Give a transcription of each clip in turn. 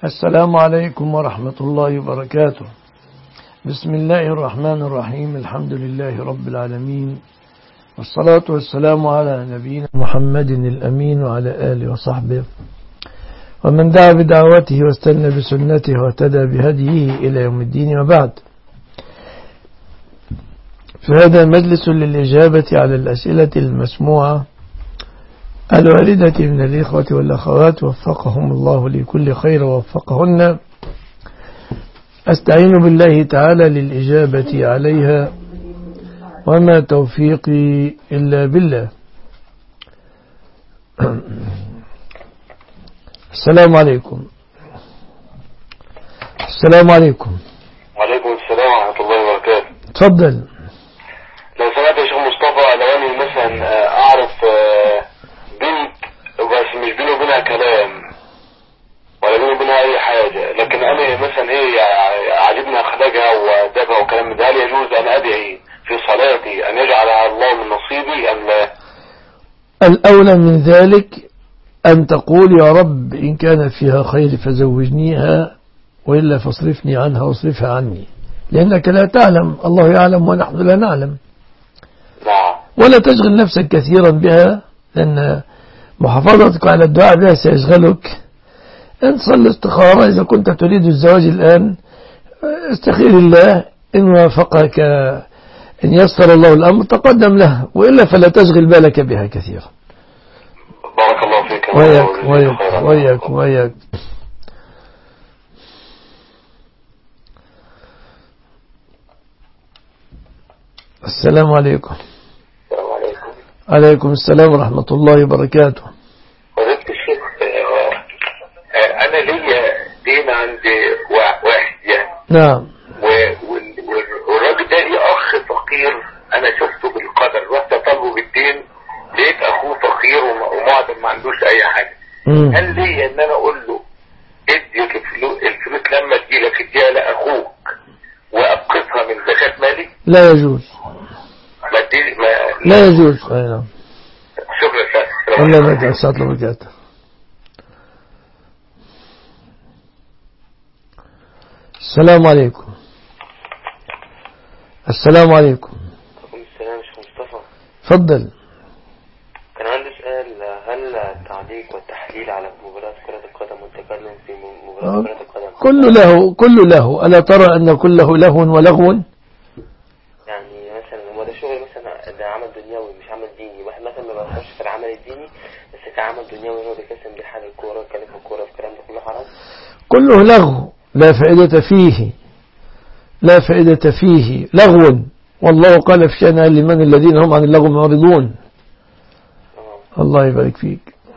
السلام عليكم ورحمة الله وبركاته بسم الله الرحمن الرحيم الحمد لله رب العالمين والصلاة والسلام على نبينا محمد الأمين وعلى آله وصحبه ومن دعا بدعوته واستنى بسنته واهتدى بهديه إلى يوم الدين وبعد فهذا مجلس للإجابة على الأسئلة المسموعة الوالدة من الإخوة والأخوات وفقهم الله لكل خير ووفقهن أستعين بالله تعالى للإجابة عليها وما توفيقي إلا بالله السلام عليكم السلام عليكم وعليكم السلام ورحمة الله وبركاته تفضل لو سمعت يا شيخ مصطفى لو أنا مثلا آه، أعرف آه، بنت بس مش بيني وبينها كلام ولا بيني وبينها أي حاجة لكن أنا مثلا إيه ع- عاجبني أخلاقها وأدبها وكلام من ده هل يجوز أن أدعي في صلاتي أن يجعلها الله من نصيبي أم لا؟ الأولى من ذلك أن تقول يا رب إن كان فيها خير فزوجنيها وإلا فاصرفني عنها واصرفها عني لأنك لا تعلم الله يعلم ونحن لا نعلم نعم ولا تشغل نفسك كثيرا بها لأن محافظتك على الدعاء بها سيشغلك إن صل استخارة إذا كنت تريد الزواج الآن استخير الله إن وافقك إن يسر الله الأمر تقدم له وإلا فلا تشغل بالك بها كثيرا بارك الله فيك وياك وجزاك وياك خيرا. وياك وياك السلام عليكم السلام عليكم عليكم السلام ورحمة الله وبركاته فضيلة الشيخ آه، آه، أنا ليا دين عند وا- واحد يعني نعم و- وال- وال- والراجل ده ليه أخ فقير أنا شفته بالقدر رحت أطالبه بالدين لقيت أخوه فقير وم- ومعدم ما عندوش أي حاجة مم. هل ليا إن أنا أقول له ادي الفلو- الفلوس لما تجيلك اديها لأخوك وأبقصها من زكاة مالي؟ لا يجوز ما ادي ما لا يجوز أي نعم شكرا يا أستاذ. الله يبارك فيك السلام وبركاته السلام عليكم السلام عليكم السلام يا شيخ مصطفى تفضل كان عندي سؤال هل التعليق والتحليل على مباراة كرة القدم والتكلم في مباراة آه. كرة القدم كل له كل له ألا ترى أن كله لهو ولغو يعني مثلا هو ده شغل مثلا ده عمل دنيوي مش عمل ديني واحد مثلا ما بيفهمش في العمل الديني بس كعمل دنيوي هو بيكسم بيه حاجة الكورة يتكلم في الكورة في الكلام ده كله حرام كله لغو لا فائدة فيه لا فائدة فيه لغو والله قال في شأن أهل الإيمان الذين هم عن اللغو معرضون اه الله يبارك فيك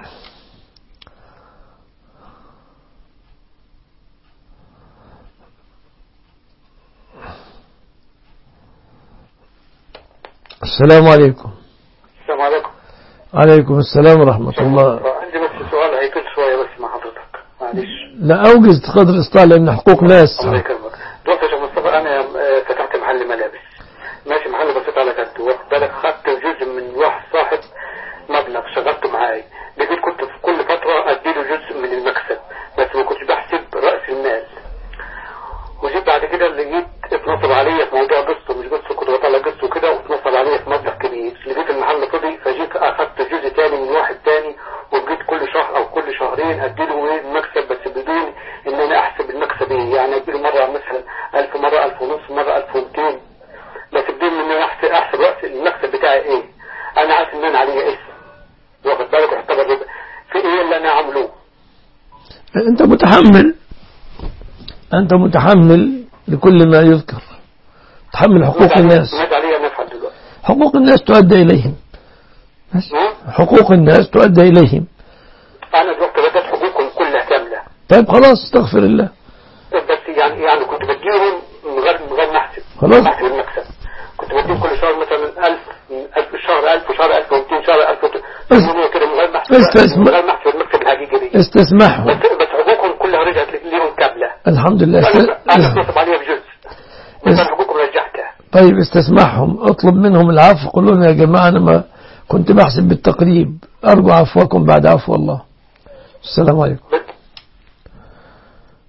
السلام عليكم السلام عليكم عليكم السلام ورحمة الله عندي بس سؤال هيكون شوية بس مع حضرتك معلش لا أوجز قدر الاستطاعة لأن حقوق ناس الله يكرمك دلوقتي يا شيخ مصطفى انا آه، فتحت محل ملابس ماشي محل بسيط على قد واخد بالك خدت جزء من واحد صاحب مبلغ شغلته معايا لقيت كنت في كل فترة اديله جزء من المكسب بس ما كنتش بحسب رأس المال وجيت بعد كده لقيت اتنصب عليا في موضوع قسط ومش قسط كنت بطلع قسط وكده واتنصب عليا في مبلغ كبير لقيت المحل فضي فجيت اخدت جزء تاني من واحد تاني وبقيت كل شهر او كل شهرين اديله ايه المكسب بس بدون ان انا احسب المكسب ايه يعني اديله مرة مثلا 1000 مرة 1000 ونص مرة 1200 بس بدون ان انا احسب احسب راس المكسب بتاعي ايه انا عارف ان انا عليا اسم واخد بالك يعتبر ربا في ايه اللي انا عامله أنت متحمل أنت متحمل لكل ما يذكر تحمل حقوق الناس مات عليا نفعل دلوقتي حقوق الناس تؤدى إليهم بس ها؟ حقوق الناس تؤدى إليهم انا دلوقتي بدات حقوقهم كلها كامله طيب خلاص استغفر الله بس يعني يعني كنت بديهم من غير من غير ما احسب خلاص. ما احسب المكسب كنت بديهم كل شهر مثلا 1000 1000 شهر 1000 شهر 1200 شهر 1000 كده من غير ما احسب استثم- من غير ما احسب المكسب الحقيقي دي استسمحهم بس بس حقوقهم كلها رجعت ليهم كامله الحمد لله انا انا است... اتنصب عليها بجزء بس- مثلا حقوقهم رجعتها طيب استسمحهم اطلب منهم العفو قل لهم يا جماعة أنا ما كنت بحسب بالتقريب أرجو عفوكم بعد عفو الله السلام عليكم بس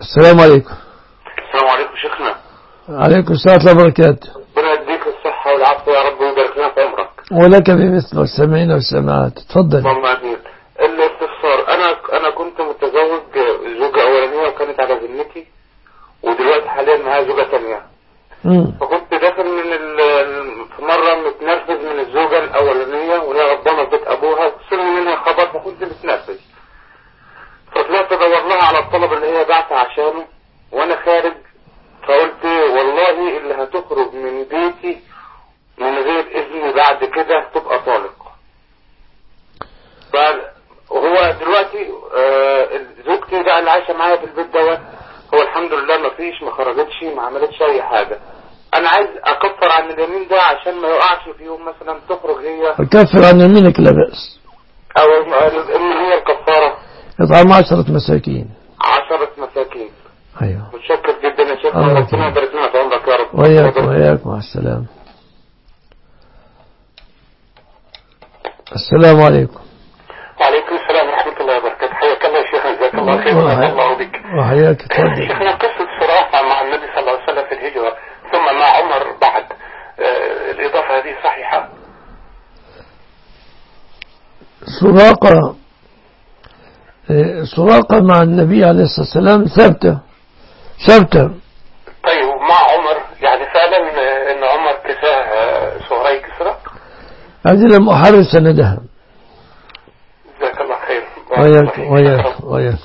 السلام عليكم السلام عليكم شيخنا عليكم السلام ورحمة الله وبركاته ربنا يديك الصحة والعافية يا رب ويبارك لنا في عمرك ولك بمثل والسامعين والسامعات تفضل اللهم امين الاستفسار انا انا كنت متزوج زوجة اولانية وكانت على ذمتي ودلوقتي حاليا معايا زوجة ثانية مم. فكنت داخل من ال... في مرة متنرفز من الزوجة الأولانية وهي ربنا بيت أبوها وصلني منها خبر فكنت متنرفز فطلعت أدور لها على الطلب اللي هي بعت عشانه وأنا خارج فقلت والله اللي هتخرج من بيتي من غير إذن بعد كده تبقى طالق ف- وهو دلوقتي آه، زوجتي بقى اللي عايشة معايا في البيت دوت هو الحمد لله ما فيش ما خرجتش ما عملتش اي حاجة انا عايز اكفر عن اليمين ده عشان ما يقعش في يوم مثلا تخرج هي فكفر عن يمينك لا بأس او ان هي الكفارة اطعام عشرة مساكين عشرة مساكين أيوه متشكر جدا يا شيخ الله ربنا يكرمك. يبارك لنا في عمرك يا رب وإياك وإياك مع السلامة السلام عليكم وعليكم السلام ورحمة الله وبركاته حياك الله يا شيخ جزاك الله خير وجزاك الله بك وحياك تفضل شيخنا قصة صراع مع النبي صلى الله عليه وسلم في الهجرة ثم مع عمر بعد آه، الإضافة هذه صحيحة سراقة إيه، سراقة مع النبي عليه الصلاة والسلام ثابتة ثابتة طيب مع عمر يعني فعلا آه، ان عمر كساه آه، صهري كسرى هذه لم أحرر سندها جزاك الله خير وياك وياك وياك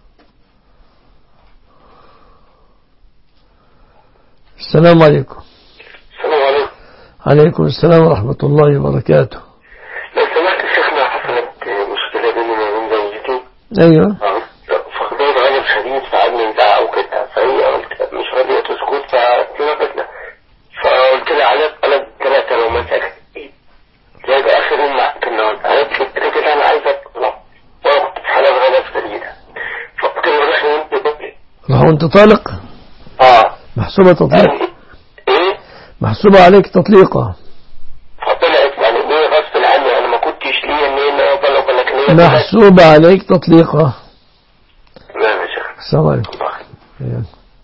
السلام عليكم السلام عليكم عليكم السلام ورحمة الله وبركاته لو سمحت شيخنا حصلت مشكلة بيني وبين زوجتي أيوة فقدان غضب شديد فقعدنا نزعق وكده فهي قلت مش راضية تسكت فاتنرفزنا فقلت لها على قلب ثلاثة لو مسكت جايب آخر يوم معاك النهارده قالت لي قلت لها كده أنا عايزة أطلع وأنا كنت في حالة غضب شديدة فقلت لها روحي وأنت بطلي راح وانت طالق اه محسوبة تطليق ايه محسوبة عليك تطليقة فطلعت يعني ايه غصب عني انا ما كنتش ليا ان انا بلغ لكن هي طلعت. محسوبة عليك تطليقة نعم يا شيخ السلام عليكم أيوة.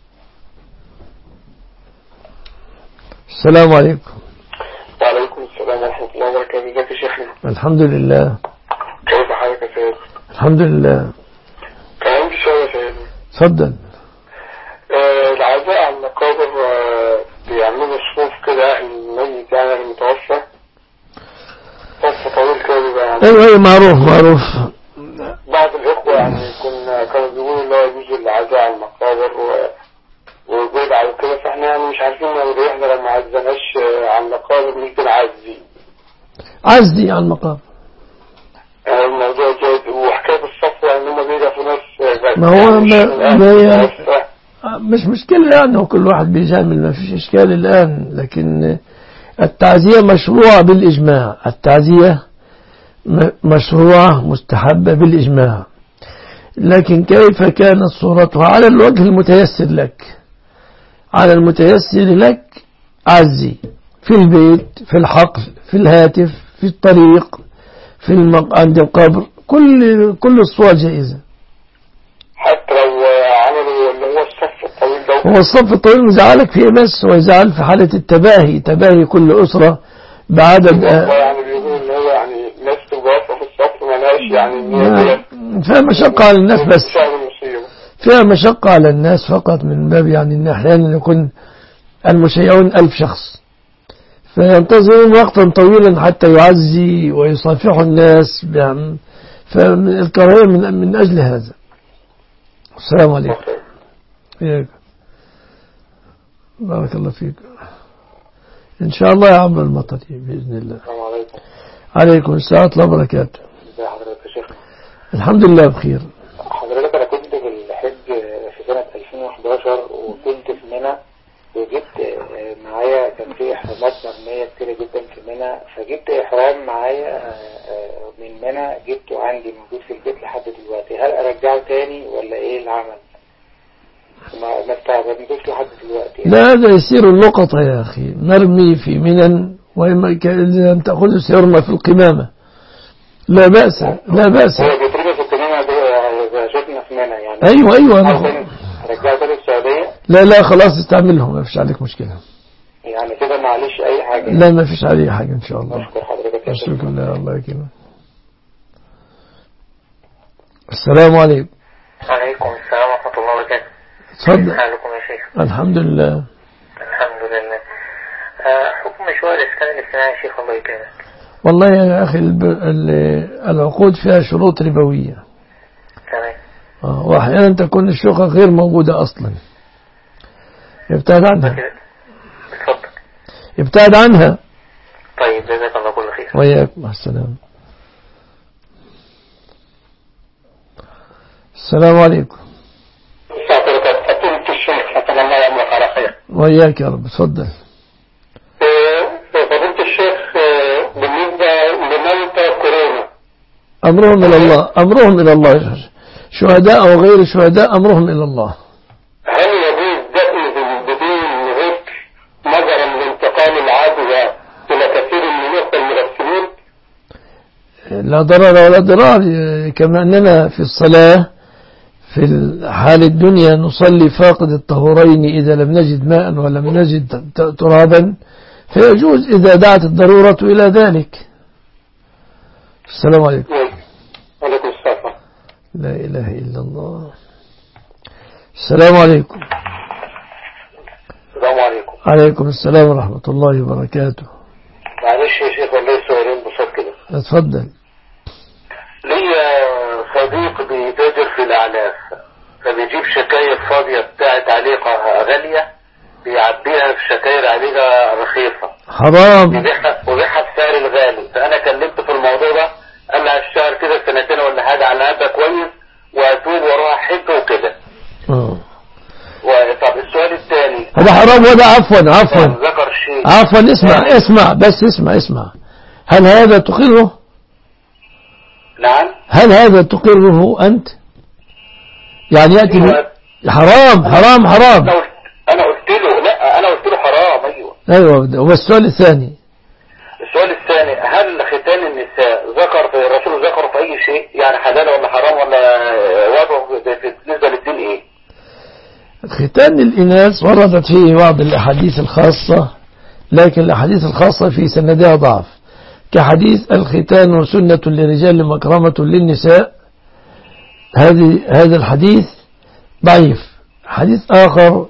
السلام عليكم وعليكم السلام ورحمة الله وبركاته ازيك يا شيخنا الحمد لله كيف حالك يا سيد الحمد لله كان عندي سؤال يا سيد تفضل آه العزاء على المقابر آه بيعملوا صفوف كده الميت يعني المتوفى صف طويل كده بيبقى يعني ايوه ايوه معروف معروف بعض الإخوة يعني كنا كانوا بيقولوا إن هو يجوز العزاء على المقابر و وبدعة وكده فاحنا يعني مش عارفين لو احنا لو ما عزناش آه، على المقابر مش بنعزي عزي عن المقام آه، الموضوع جاد وحكاية الصف يعني هم بيقفوا ناس آه، ما هو مش ما- الآن ما هي- متوفى. مش مشكلة يعني هو كل واحد بيجامل ما فيش إشكال الآن لكن التعزية مشروعة بالإجماع التعزية م- مشروعة مستحبة بالإجماع لكن كيف كانت صورتها على الوجه المتيسر لك على المتيسر لك عزي في البيت في الحقل في الهاتف في الطريق في المق... عند القبر كل كل الصور جائزة حتى لو آه، عملوا اللي هو الصف الطويل ده هو الصف الطويل يزعلك فيه بس ويزعل في حالة التباهي تباهي كل أسرة بعدد هو آه، يعني بيقولوا ان هو يعني ناس تبقى واقفة في الصف ملهاش يعني ان هي ما- كده فيها مشقة على الناس بس شعب المصيبة فيها مشقة على الناس فقط من باب يعني أن أحيانا يكون المشيعون ألف شخص فينتظرون وقتا طويلا حتى يعزي ويصافحوا الناس بهم- فالكراهية من, من أجل هذا السلام عليكم إياك بارك الله فيك إن شاء الله يا عم المطري بإذن الله السلام عليكم عليكم السلام ورحمة الله وبركاته ازي حضرتك يا شيخ الحمد لله بخير حضرتك انا كنت بالحج في سنة 2011 وكنت في منى وجبت آه، معايا كان في احرامات مرمية كتيرة جدا في منى فجبت احرام معايا آه، آه، من منى جبته عندي موجود في البيت لحد دلوقتي هل ارجعه تاني ولا ايه العمل؟ ما ما استعملتوش لحد دلوقتي لا هذا يسير اللقطة يا أخي مرمي في منن وإما ك- إذا لم تأخذه سيرمى في القمامة لا بأس لا بأس هو بيترمي في القمامة ده شفنا في منى يعني أيوة أيوة أو أنا تاني ارجعه تاني السعوديه لا لا خلاص استعملهم ما فيش عليك مشكلة يعني كده معلش اي حاجه لا ما فيش عليه حاجة إن شاء الله اشكر حضرتك يا شيخ. أشكر الله الله يكرمك السلام عليكم وعليكم السلام ورحمة الله وبركاته تفضل حالكم يا شيخ الحمد لله الحمد لله آه، حكم مشروع الإسكان الاجتماعي يا شيخ الله يكرمك والله يا أخي الب... ال- العقود فيها شروط ربوية تمام آه، وأحيانا تكون الشقة غير موجودة أصلا ابتعد عنها كده اتفضل ابتعد عنها طيب جزاك الله كل خير وإياك مع السلامة السلام عليكم حضرتك فضيلة الشيخ أتمنى الله يعملك على خير وإياك يا رب تفضل آه، فضيلة الشيخ آه، بالنسبة لموتى كورونا أمرهم إلى الله أمرهم إلى الله شهداء أو غير شهداء أمرهم إلى الله هل يجوز دفن بدون ذكر نظرا لانتقال العدوى إلى كثير من نقطة المغسلين؟ لا ضرر ولا ضرار كما أننا في الصلاة في حال الدنيا نصلي فاقد الطهورين إذا لم نجد ماء ولم نجد ت- ترابا فيجوز إذا دعت الضرورة إلى ذلك السلام عليكم وعليكم السلام لا إله إلا الله السلام عليكم السلام عليكم عليكم السلام ورحمة الله وبركاته معلش يا شيخ والله سؤالين بسيط كده اتفضل ليا صديق بيتاجر في الأعلاف فبيجيب شكاير فاضية بتاعت عليقة غالية بيعبيها في شكاير عليقة رخيصة حرام وبيعها وبيعها بسعر الغالي فأنا كلمته في الموضوع ده قال لي هشتغل كده سنتين ولا حاجة على هذا كويس وأتوب وأروح حجة وكده آه. وطب السؤال الثاني هذا حرام ولا عفوا عفوا ذكر شيء عفوا اسمع اسمع بس اسمع اسمع هل هذا تقره نعم هل هذا تقره أنت يعني يأتي ب- حرام حرام حرام أنا قلت أنا قلت له لا أنا قلت له حرام أيوه أيوة والسؤال الثاني السؤال الثاني هل ختان النساء ذكر في الرسول ذكر في أي شيء يعني حلال ولا حرام ولا وضعه بالنسبة للدين إيه؟ ختان الإناث وردت فيه بعض الأحاديث الخاصة لكن الأحاديث الخاصة في سندها ضعف كحديث الختان سنة للرجال مكرمة للنساء هذه هذا الحديث ضعيف حديث آخر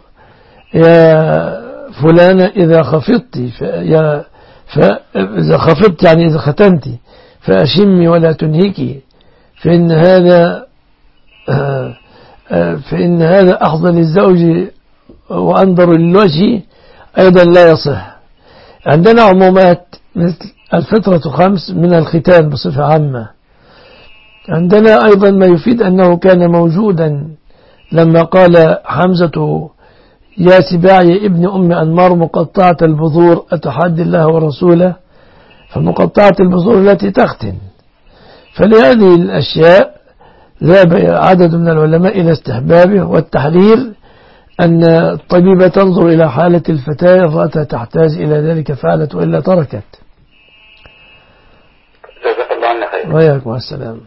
يا فلانة إذا خفضت ف- يا فإذا خفضت يعني إذا ختنت فأشمي ولا تنهكي فإن هذا آه، آه، فإن هذا أحظى للزوج وأنظر للوجه أيضا لا يصح عندنا عمومات مثل الفطرة خمس من الختان بصفة عامة عندنا أيضا ما يفيد أنه كان موجودا لما قال حمزة يا سباعي ابن أم أنمار مقطعة البذور أتحدي الله ورسوله فمقطعة البذور التي تختن فلهذه الأشياء ذهب عدد من العلماء إلى استحبابه والتحرير أن الطبيبة تنظر إلى حالة الفتاة رأتها تحتاج إلى ذلك فعلت وإلا تركت جزاك الله عنا خير وياك مع السلامة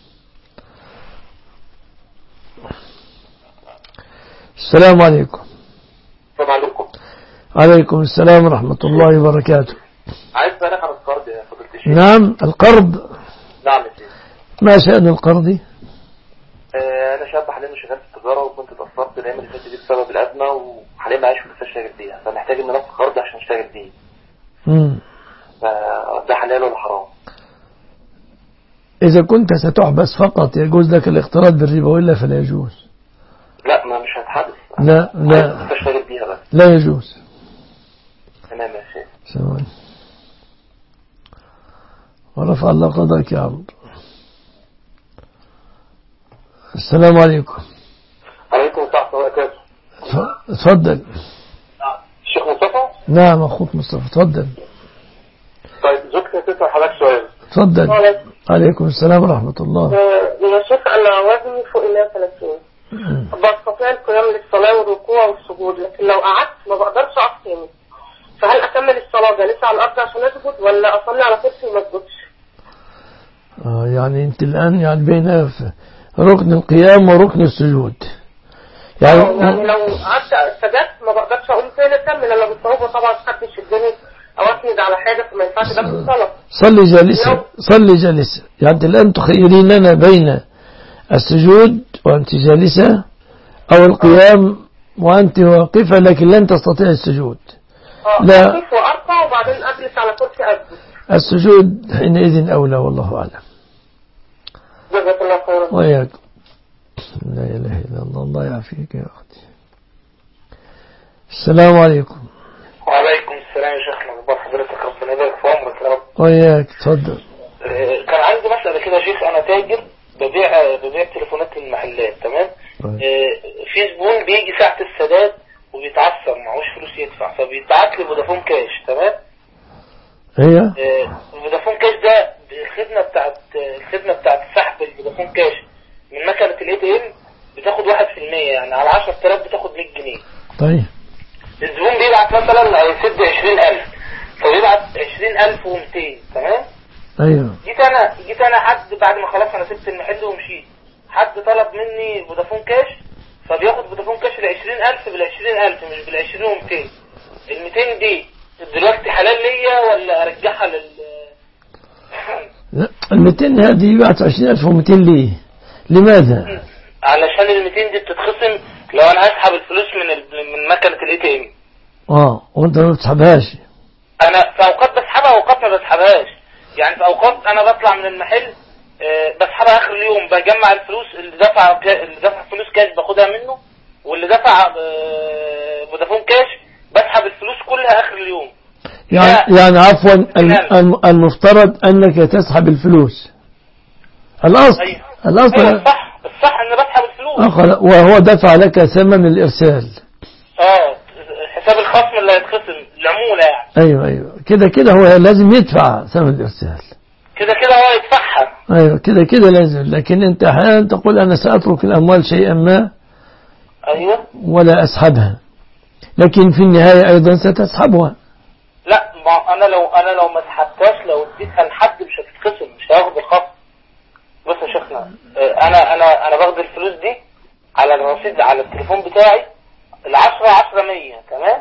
السلام عليكم السلام عليكم عليكم السلام ورحمة الله وبركاته عايز اسالك عن القرض يا فضيلة الشيخ نعم القرض نعم يا شيخ ما شأن القرض آه، انا شاب حاليا شغال في التجاره وكنت اتاثرت الايام اللي فاتت دي بسبب الازمه وحاليا معيش فلوس اشتغل بيها فمحتاج ان انا اخد قرض عشان اشتغل بيه مم. فده حلال ولا حرام؟ إذا كنت ستحبس فقط يجوز لك الاقتراض بالربا وإلا فلا يجوز لا ما مش هتحدث لا لا عايز فلوس اشتغل بيها بس لا يجوز تمام يا شيخ ثواني ورفع الله قدرك يا عمرو السلام عليكم عليكم السلام وبركاته ف- اتفضل الشيخ مصطفى نعم أخوك مصطفى اتفضل طيب زوجتي تسأل حضرتك سؤال اتفضل عليكم السلام ورحمة الله يا شيخ أنا وزني فوق ال 130 بستطيع القيام للصلاة والركوع والسجود لكن لو قعدت ما بقدرش أقف تاني فهل أكمل الصلاة جالسة على الأرض عشان أسجد ولا أصلي على كرسي وما أسجدش؟ آه يعني أنت الآن يعني بين ف- ركن القيام وركن السجود يعني يعني لو قعدت سجدت ما بقدرش اقوم تاني اكمل انا بالصعوبه طبعا حد يشدني او اسند على حاجه فما ينفعش ده في الصلاه صلي جالسا صلي جالسا يعني الآن تخيرين لنا بين السجود وأنت جالسة أو القيام وأنت واقفة لكن لن تستطيع السجود اه لا. اقف وارفع وبعدين اجلس على كرسي اسجد السجود حينئذ أولى والله أعلم جزاك الله خيرا وإياكم لا إله إلا الله الله يعافيك يا أختي السلام عليكم وعليكم السلام يا شيخنا اخبار حضرتك ربنا يبارك في عمرك يا رب وإياك تفضل آه، كان عندي مسألة كده يا شيخ أنا تاجر ببيع ببيع تليفونات المحلات تمام طيب. آه، في زبون بيجي ساعة السداد وبيتعثر معهوش فلوس يدفع فبيتبعت لي فودافون كاش تمام هي آه، الفودافون كاش ده الخدمة بتاعت الخدمة بتاعت سحب الفودافون كاش من مكنة الاي تي ام بتاخد 1% يعني على 10000 بتاخد 100 جنيه طيب الزبون بيبعت مثلا هيسد 20000 فبيبعت 20200 تمام أيوه جيت انا جيت انا حد بعد ما خلاص انا سبت المحل ومشيت حد طلب مني فودافون كاش فبياخد فودافون كاش ال 20000 بال 20000 مش بال 20 و200 ال 200 دي دلوقتي حلال ليا ولا ارجعها لل لا ال 200 هذه يبعت 20200 ليه؟ لماذا؟ علشان ال 200 دي بتتخصم لو انا هسحب الفلوس من ال... من مكنه الاي تي ام اه وانت ما بتسحبهاش انا في اوقات بسحبها واوقات ما بسحبهاش يعني في اوقات انا بطلع من المحل آه، بسحبها اخر اليوم بجمع الفلوس اللي دفع كا- اللي دفع فلوس كاش باخدها منه واللي دفع آه، فودافون كاش بسحب الفلوس كلها اخر اليوم يعني, لا. يعني عفوا الم- لا. الم- المفترض أنك تسحب الفلوس الأصل ايوه الأصل ايوه الصح الصح ان بسحب الفلوس أخر وهو دفع لك ثمن الإرسال اه حساب الخصم اللي هيتخصم العموله يعني أيوه أيوه كده كده هو لازم يدفع ثمن الإرسال كده كده هو يدفعها أيوه كده كده لازم لكن أنت أحيانا تقول أنا سأترك الأموال شيئا ما ايوه ولا أسحبها لكن في النهاية أيضا ستسحبها لا ما انا لو انا لو ما سحبتهاش لو اديتها لحد مش هتتخصم مش هياخد الخصم بص يا شيخنا آه، انا انا انا باخد الفلوس دي على الرصيد على التليفون بتاعي العشرة عشرة مية تمام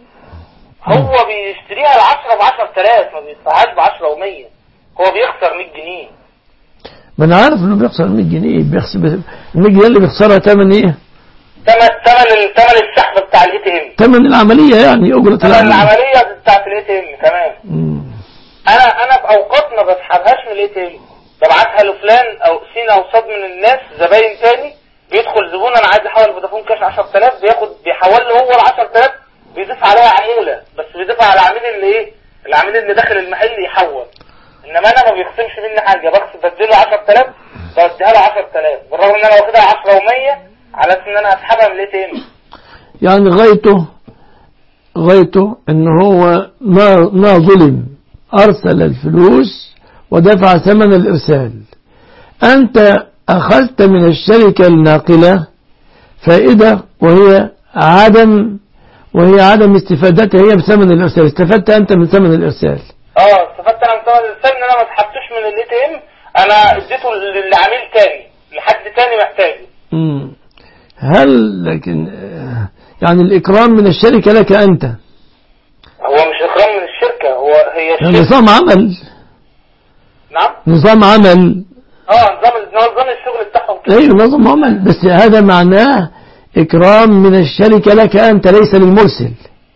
هو بيشتريها العشرة بعشر تلاف ما بيدفعهاش بعشرة ومية هو بيخسر 100 جنيه ما أنا عارف إنه بيخسر 100 جنيه بيخسر 100 جنيه اللي بيخسرها ثمن إيه؟ تمن تمن تمن السحب بتاع الاي تي ام ثمن العملية يعني أجرة تمن العملية العملية بتاعت الاي تي ام تمام مم. انا انا في اوقات ما بسحبهاش من الاي تي ام ببعتها لفلان او سين او صاد من الناس زباين تاني بيدخل زبون انا عايز احول فودافون كاش 10000 بياخد بيحول له هو ال 10000 بيضيف عليها عموله بس بيضيف على العميل اللي ايه العميل اللي داخل المحل يحول انما انا ما بيخصمش مني حاجه بخصم بديله 10000 بديها له 10000 بالرغم ان انا واخدها 10 و100 على اساس ان انا هسحبها من الاي تي ام يعني غايته غايته ان هو ما ما ظلم ارسل الفلوس ودفع ثمن الارسال انت اخذت من الشركة الناقلة فائدة وهي عدم وهي عدم استفادتها هي بثمن الارسال استفدت انت من ثمن الارسال اه استفدت انا من ثمن الارسال ان انا ما سحبتوش من الاي تي ام انا اديته ل- لعميل تاني لحد تاني محتاجه مم. هل لكن آه، يعني الاكرام من الشركة لك انت هو مش اكرام من الشركه هو هي يعني الشركه نظام عمل نعم نظام عمل اه نظام نظام الشغل بتاعهم كده ايوه نظم عمل بس هذا معناه اكرام من الشركة لك انت ليس للمرسل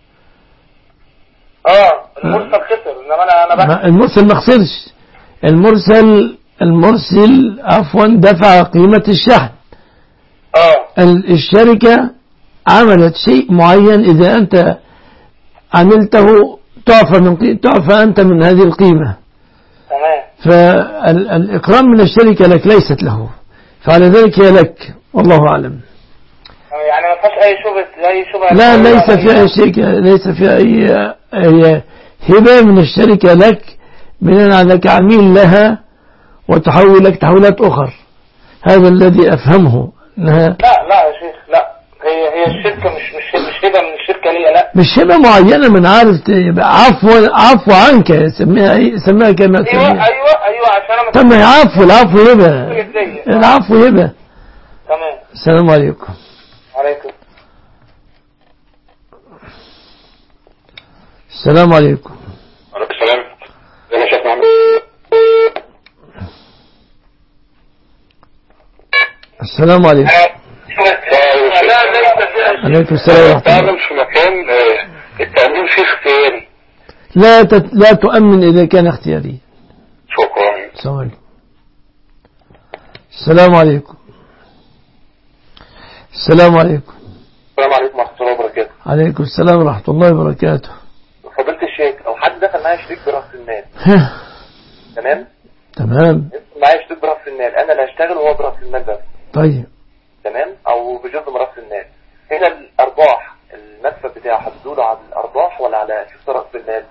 اه المرسل خسر انما انا انا بحث ما- المرسل ما خسرش المرسل المرسل عفوا دفع قيمة الشحن اه ال- الشركة عملت شيء معين إذا أنت عملته تعفى من قي- تعفى أنت من هذه القيمة تمام فالإكرام من الشركة لك ليست له فعلى ذلك هي لك والله أعلم يعني ما فيهاش اي شبهه اي شبهه لا ولا ليس أي- فيها شيء ليس فيها أي أي هبة من الشركة لك بناء على أنك عميل لها وتحول لك تحويلات أخر هذا الذي أفهمه أنها لا لا يا شيخ لا هي هي الشركه مش مش مش هبه من الشركه ليا لا مش هبة معينة من عارف ت- عفو عفو عنك سميها أي سميها كما ايوه تسميها ايوه ايوه عشان انا طب ما هي عفو العفو هبة جدية. العفو هبة تمام السلام عليكم عليكم السلام عليكم وعليكم السلام انا شيخ محمد السلام عليكم عليكم السلام ورحمة الله تعلم في مكان آه، التأمين فيه اختياري لا تت... لا تؤمن إذا كان اختياري شكرا السلام عليكم السلام عليكم السلام عليكم السلام عليكم ورحمة الله وبركاته عليكم السلام ورحمة الله وبركاته فضيلة الشيخ لو حد دخل معايا شريك برأس المال تمام تمام معايا شريك برأس المال انا اللي هشتغل وهو برأس المال بس طيب تمام او بجزء من رأس المال هنا الارباح المكسب بتاعه هتدور على الارباح ولا على شخص رأس المال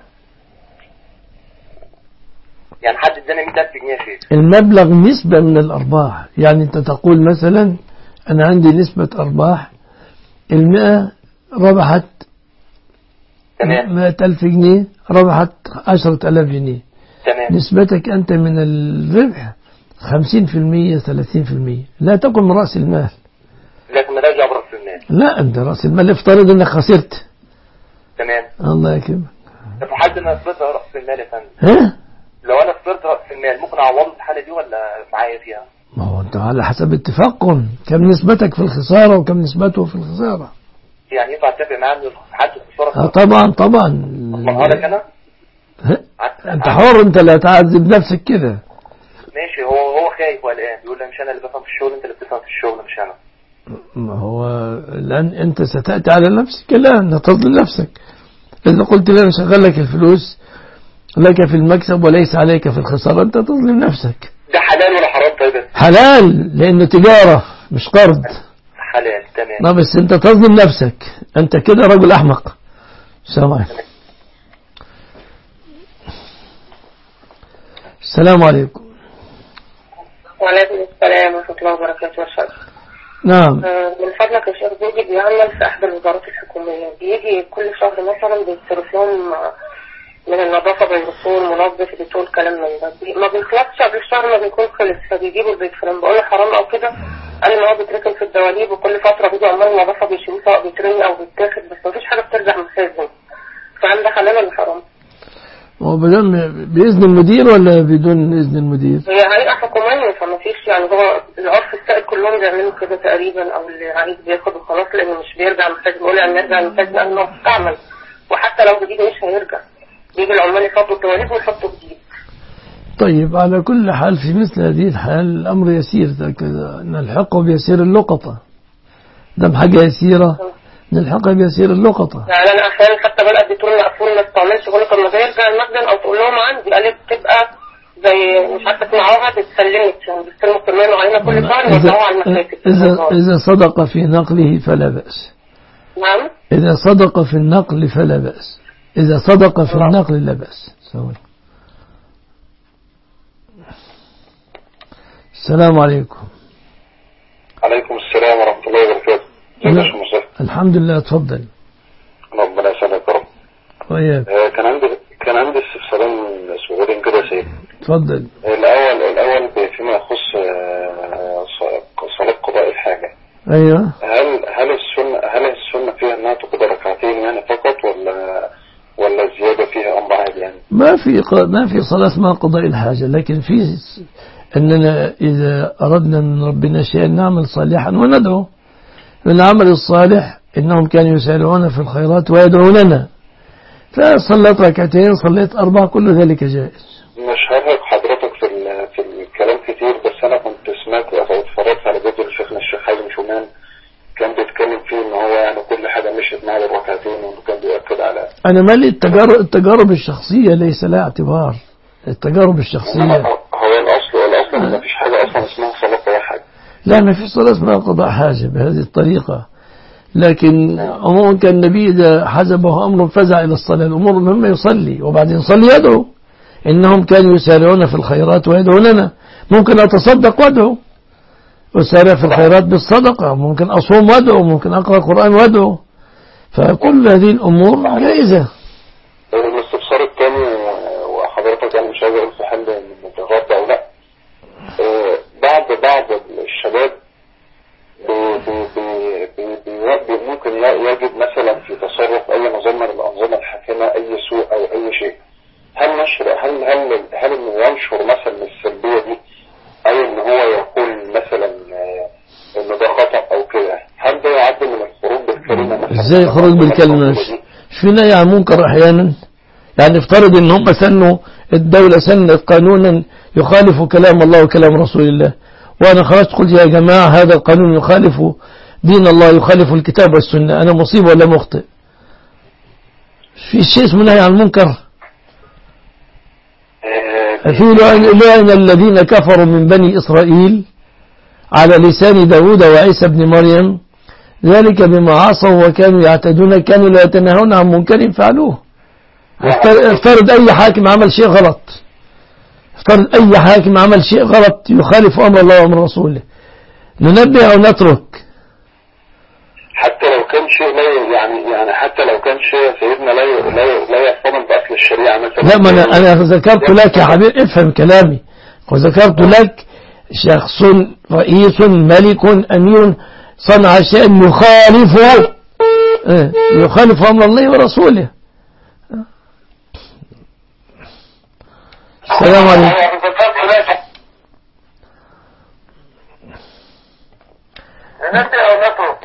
يعني حد اداني 100000 جنيه يا شيخ المبلغ نسبة من الأرباح يعني أنت تقول مثلا أنا عندي نسبة أرباح المئة ربحت تمام مئة ألف جنيه ربحت عشرة ألاف جنيه تمام نسبتك أنت من الربح خمسين في المية ثلاثين في المية لا تكن من رأس المال لكن راجع برأس المال لا أنت رأس المال افترض أنك خسرت تمام الله يكرمك طب حد ما خسرت رأس المال يا فندم ها لو انا خسرت رأس المال ممكن اعوضه في الحالة دي ولا معايا فيها ما هو أنت على حسب اتفاقكم كم نسبتك في الخسارة وكم نسبته في الخسارة يعني ينفع اتفق معاه ان حد آه خسارة طبعا طبعا اضمنها لك انا ها؟ عت- انت حر انت لا تعذب نفسك كده ماشي هو هو خايف وقلقان بيقول لي مش انا اللي بفهم في الشغل انت اللي بتفهم في الشغل مش انا ما هو الآن أنت ستأتي على نفسك لا لا تظلم نفسك إذا قلت لي أنا شغل لك الفلوس لك في المكسب وليس عليك في الخسارة أنت تظلم نفسك ده حلال ولا حرام طيب يا حلال لأنه تجارة مش قرض حلال تمام ما بس أنت تظلم نفسك أنت كده رجل أحمق السلام عليكم السلام عليكم وعليكم السلام ورحمة الله وبركاته يا شيخ نعم آه، من فضلك يا شيخ بيجي بيعمل في إحدى الوزارات الحكومية بيجي كل شهر مثلا بيصرف لهم آه، من النظافة بالدكتور منظف ديتول كلام من ده بي- ما بيخلصش قبل الشهر ما بيكون خلص فبيجيبوا البيت فلما بقول له حرام أو كده قال إن هو بيتركن في الدواليب وكل فترة بيجوا عمال النظافة بيشيلوه سواء بيترمي أو بيتاخد بس مفيش حاجة بترجع مخازن فهل ده حلال ولا حرام؟ هو بدل بإذن المدير ولا بدون إذن المدير هي هيئة حكومية فما فيش يعني هو العرف السائد كلهم بيعملوا كده تقريبا او اللي عايز بياخد وخلاص لانه مش بيرجع محتاج بيقول يعني يرجع المحتاج لانه مستعمل وحتى لو جديد مش هيرجع بيجي العمال يفضوا الدواليب ويحطوا جديد طيب على كل حال في مثل هذه الحال الأمر يسير كذا نلحقه بيسير اللقطة دم حاجة يسيرة نلحقها بيسير اللقطة يعني انا احيانا حتى بلقى الدكتور مقفول ما استعملش بقول له طب ما ده يرجع المخزن او تقول لهم عندي قال لي بتبقى زي مش عارفه تسمعوها تتسلمت يعني بيستلموا كمان علينا كل شهر إذا, يوزعوها على المكاتب إذا, إذا صدق في نقله فلا بأس نعم إذا صدق في النقل فلا بأس إذا صدق في النقل لا بأس سوي. السلام عليكم عليكم السلام ورحمة الله وبركاته ازيك يا شيخ مصطفى الحمد لله تفضل ربنا يسلمك يا رب وياك آه، كان عندي كان عندي استفسارين صغيرين كده يا سيدي تفضل الأول الأول فيما يخص آه، ص- صلاة قضاء الحاجة أيوه هل هل السنة هل السنة فيها إنها تقضى ركعتين يعني فقط ولا ولا الزيادة فيها أمر عادي يعني؟ ما في ق- ما في صلاة اسمها قضاء الحاجة لكن في س- أننا إذا أردنا من ربنا شيئا نعمل صالحا وندعو العمل الصالح إنهم كانوا يسارعون في الخيرات ويدعوننا فصليت ركعتين صليت أربعة كل ذلك جائز مش هرهق حضرتك في ال- في الكلام كتير بس أنا كنت سمعت أو اتفرجت على فيديو لشيخنا الشيخ حازم شومان كان بيتكلم فيه إن هو يعني كل حاجة مشيت معاه بالركعتين وإنه كان بيأكد على أنا مالي التجارب, التجارب الشخصية ليس لها اعتبار التجارب الشخصية هو الأصل الأصل إن مفيش حاجة أصلا اسمها صلاة قضاء حاجة لا ما في صلاة اسمها قضاء حاجة بهذه الطريقة لكن عموما كان النبي إذا حزبه أمر فزع إلى الصلاة الأمور مما يصلي وبعدين يصلي يدعو إنهم كانوا يسارعون في الخيرات ويدعوننا ممكن أتصدق وادعو أسارع في الخيرات بالصدقة ممكن أصوم وادعو ممكن أقرأ القرآن وادعو فكل هذه الأمور جائزة الاستفسار الثاني وحضرتك يعني مش عايز اقول في حل متغطى او لا آه، بعض بعض الشباب بي- بي- بي- بي- بي- بي- ممكن ي- يجد مثلا في تصرف اي نظام من الانظمه الحاكمه اي سوء خطأ أو كده هل ده يعد من الخروج بالكلمة مثلا؟ ازاي خروج بالكلمة مش مش في نهي عن منكر احيانا يعني افترض ان هم سنوا الدولة سنت قانونا يخالف كلام الله وكلام رسول الله وانا خرجت قلت يا جماعة هذا القانون يخالف دين الله يخالف الكتاب والسنة انا مصيب ولا مخطئ في شيء اسمه نهي عن المنكر آه، في لعن لعن الذين كفروا من بني إسرائيل على لسان داود وعيسى بن مريم ذلك بما عصوا وكانوا يعتدون كانوا لا يتناهون عن منكر فعلوه افتر- افترض أي حاكم عمل شيء غلط افترض أي حاكم عمل شيء غلط يخالف أمر الله وأمر رسوله ننبه أو نترك حتى لو كان شيء لا يعني يعني حتى لو كان شيء سيدنا لا ي- لا ي- لا يحتمل بأصل الشريعة مثلا لا ما أنا, أنا ذكرت لك يا حبيبي افهم كلامي وذكرت لك شخص رئيس ملك أمير صنع شيئا يخالف إيه، يخالف أمر الله ورسوله السلام عليكم ننبه أو نترك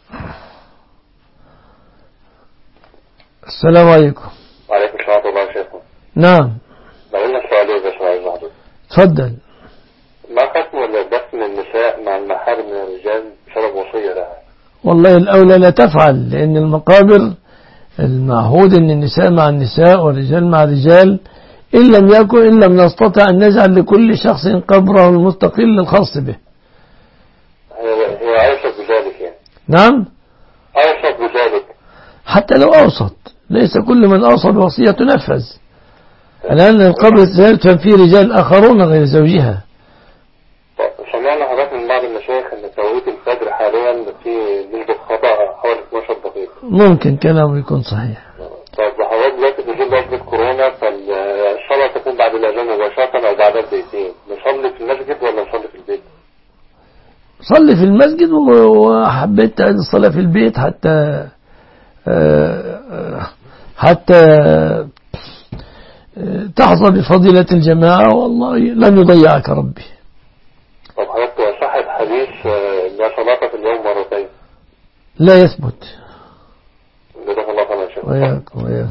السلام عليكم وعليكم السلام ورحمة الله يا شيخنا نعم لو قلنا سؤال يا باشا عايز أحضر تفضل ما حكم دفن النساء مع المحارم من الرجال بسبب وصية لها والله الأولى لا تفعل لأن المقابر المعهود أن النساء مع النساء والرجال مع الرجال إن لم يكن إن لم نستطع أن نجعل لكل شخص قبره المستقل الخاص به هي هي أوصف بذلك يعني نعم أوصف بذلك حتى لو أوسط ليس كل من أوصى بوصية تنفذ الآن القبر سيدفن فيه رجال آخرون غير زوجها سمعنا حضرتك من بعض المشايخ ان توقيت الفجر حاليا في نسبة خطأ حوالي 12 دقيقة ممكن كلامه يكون صحيح طب حضرتك دلوقتي في ظل وجبة كورونا فالصلاة تكون بعد الأذان مباشرة أو بعدها بدقيقتين نصلي في المسجد ولا نصلي في البيت؟ صلي في المسجد وحبيت أن الصلاة في البيت حتى آه، آه، حتى آه، تحظى بفضيلة الجماعة والله لن يضيعك ربي طب حضرتك صحت حديث آه، لا صلاة في اليوم مرتين لا يثبت جزاك الله خيرا يا شيخ وياكم وياكم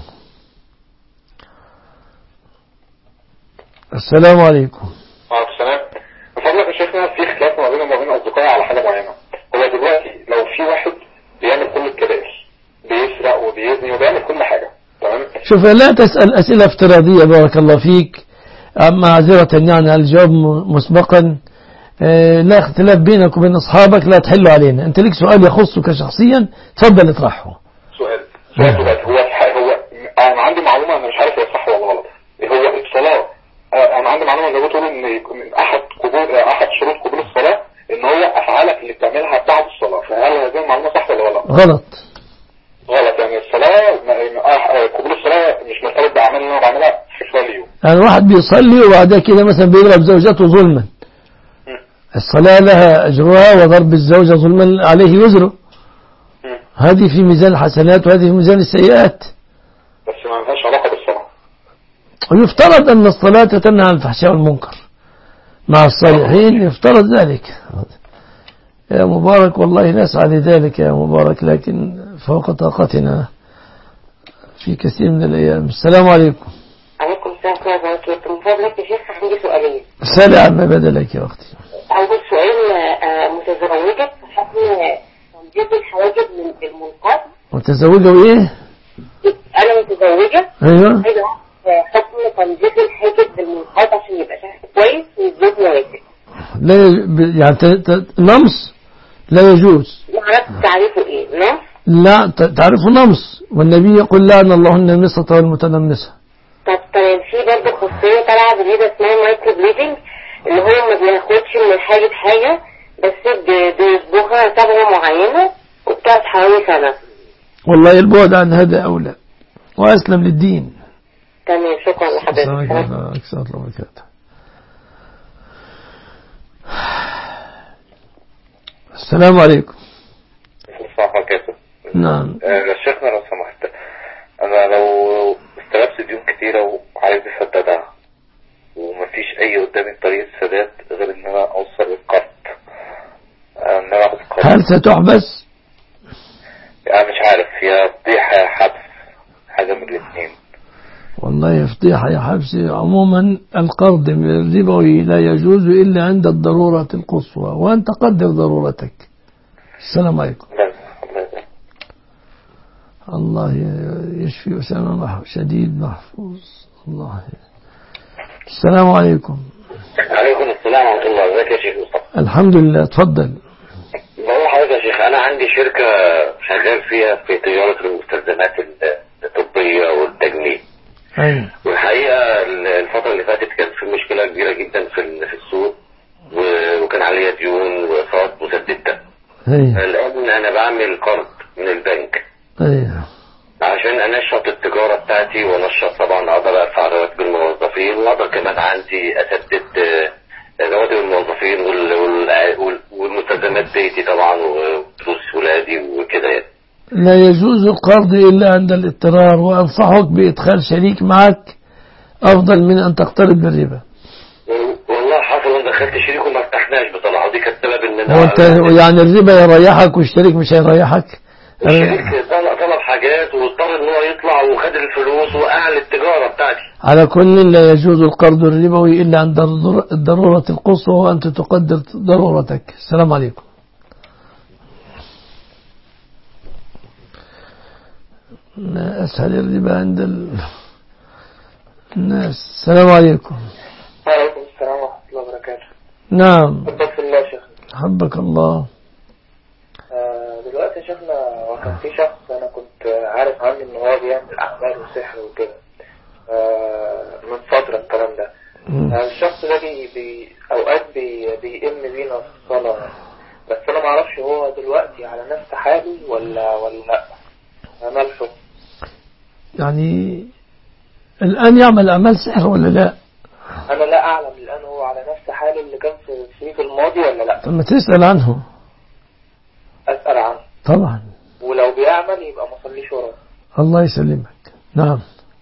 السلام عليكم وعليكم السلام بفضلك يا شيخنا في خلاف ما بيننا وما بين أصدقائي على حاجة معينة هو دلوقتي لو في واحد بيعمل كل الكبائر بيسرق وبيزني وبيعمل كل حاجة تمام شوف لا تسأل أسئلة افتراضية بارك الله فيك معذرة يعني الجواب م- مسبقا آه، لا اختلاف بينك وبين أصحابك لا تحله علينا أنت لك سؤال يخصك شخصيا تفضل اطرحه سؤال سؤال دلوقتي هو هو انا عندي معلومه انا مش عارف هي صح ولا غلط هو الصلاه آه، انا عندي معلومه اللي بتقول ان يكون من احد قبول آه، احد شروط قبول الصلاه ان هو افعالك اللي بتعملها بعد الصلاه فهل هذه المعلومه صح ولا غلط؟ غلط غلط يعني الصلاه ما- آه، آه، قبول الصلاه مش مرتبط باعمال اللي انا بعملها في خلال اليوم يعني واحد بيصلي وبعد كده مثلا بيضرب زوجته ظلما الصلاة لها أجرها وضرب الزوجة ظلما عليه وزره مم. هذه في ميزان الحسنات وهذه في ميزان السيئات بس ما لهاش علاقه بالصلاه ويفترض أن الصلاة تنهى عن الفحشاء والمنكر مع الصالحين يفترض ذلك يا مبارك والله نسعى لذلك يا مبارك لكن فوق طاقتنا في كثير من الأيام السلام عليكم عليكم السلام ورحمة الله وبركاته من فضلك يا شيخ عندي سؤالين سأل عما بدا لك يا أختي أول سؤال آه، متزوجة في حكم تنظيف الحواجب من المنقاط متزوجة وإيه أنا متزوجة أيوة عايزة أعرف، آه، حكم تنظيف الحاجب بالمنقاط عشان يبقى شكله كويس والزوج موافق لا يج- ب- يعني ت- ت- نمص لا يجوز معرفش تعريفه إيه نعم لا ت- تعرف نمص والنبي يقول لعن الله النمصة والمتنمصة طب طيب في برضه خاصية طالعة جديدة اسمها مايكرو بليدنج اللي هو ما بياخدش من الحاجة حاجة بس بي- بيصبغها صبغة معينة وبتقعد حوالي سنة والله البعد عن هذا أولى وأسلم للدين تمام شكرا لحضرتك السلام سلام. عليكم أكثر الله وبركاته السلام عليكم السلام عليكم نعم يا شيخنا لو سمحت انا لو استلفت ديون كتيرة وعايز اسددها ومفيش اي قدامي طريقة سداد غير ان انا اوصل القرض ان انا اخد قرض هل ستحبس يعني مش عارف يا فضيحة يا حبس حاجة من الاثنين والله فضيحة يا حبسي عموما القرض من الربوي لا يجوز إلا عند الضرورة القصوى وأنت قدر ضرورتك السلام عليكم بس الله يسلمك. الله يشفي أسامة مح- شديد محفوظ الله السلام عليكم عليكم السلام ورحمة الله ازيك يا شيخ مصطفى الحمد لله تفضل بقول لحضرتك يا شيخ انا عندي شركة شغال فيها في تجارة المستلزمات الطبية والتجميل أيوة والحقيقة الفترة اللي فاتت كانت في مشكلة كبيرة جدا في ال- في السوق و- وكان عليها ديون واقساط مسددة أيوة الآن أنا بعمل قرض من البنك أيوة عشان انشط التجارة بتاعتي وانشط طبعا اقدر ارفع رواتب الموظفين واقدر كمان عندي اسدد آه، رواتب الموظفين وال- وال- وال- والمستلزمات بيتي طبعا وفلوس ولادي وكده يعني لا يجوز القرض إلا عند الاضطرار وأنصحك بإدخال شريك معك أفضل من أن تقترض بالربا والله حصل ان دخلت شريك وما ارتحناش بصراحة ودي كانت سبب ان انا وأنت يعني الربا يريحك والشريك مش هيريحك الشريك طلب طلب حاجات واضطر ان هو يطلع وخد الفلوس وقع التجارة بتاعتي على كل لا يجوز القرض الربوي إلا عند الضر- الضرورة القصوى وأنت تقدر ضرورتك السلام عليكم ما أسهل الربا عند ال... الناس السلام عليكم وعليكم السلام ورحمة الله وبركاته نعم تفضل الله يا شيخ حبك الله آه، دلوقتي يا شيخنا هو كان في شخص أنا كنت عارف عنه إن هو بيعمل أعمال وسحر وكده آه، من فترة الكلام ده مم. آه، الشخص ده بي بي أوقات بي بيئم بينا في الصلاة بس أنا معرفش هو دلوقتي على نفس حاله ولا ولا لأ أنا الحكم يعني الآن يعمل أعمال سحر ولا لا أنا لا أعلم الآن هو على نفس حاله اللي كان في الشريك الماضي ولا لأ طب ما تسأل عنه أسأل عنه طبعا ولو بيعمل يبقى ما صليش وراه الله يسلمك نعم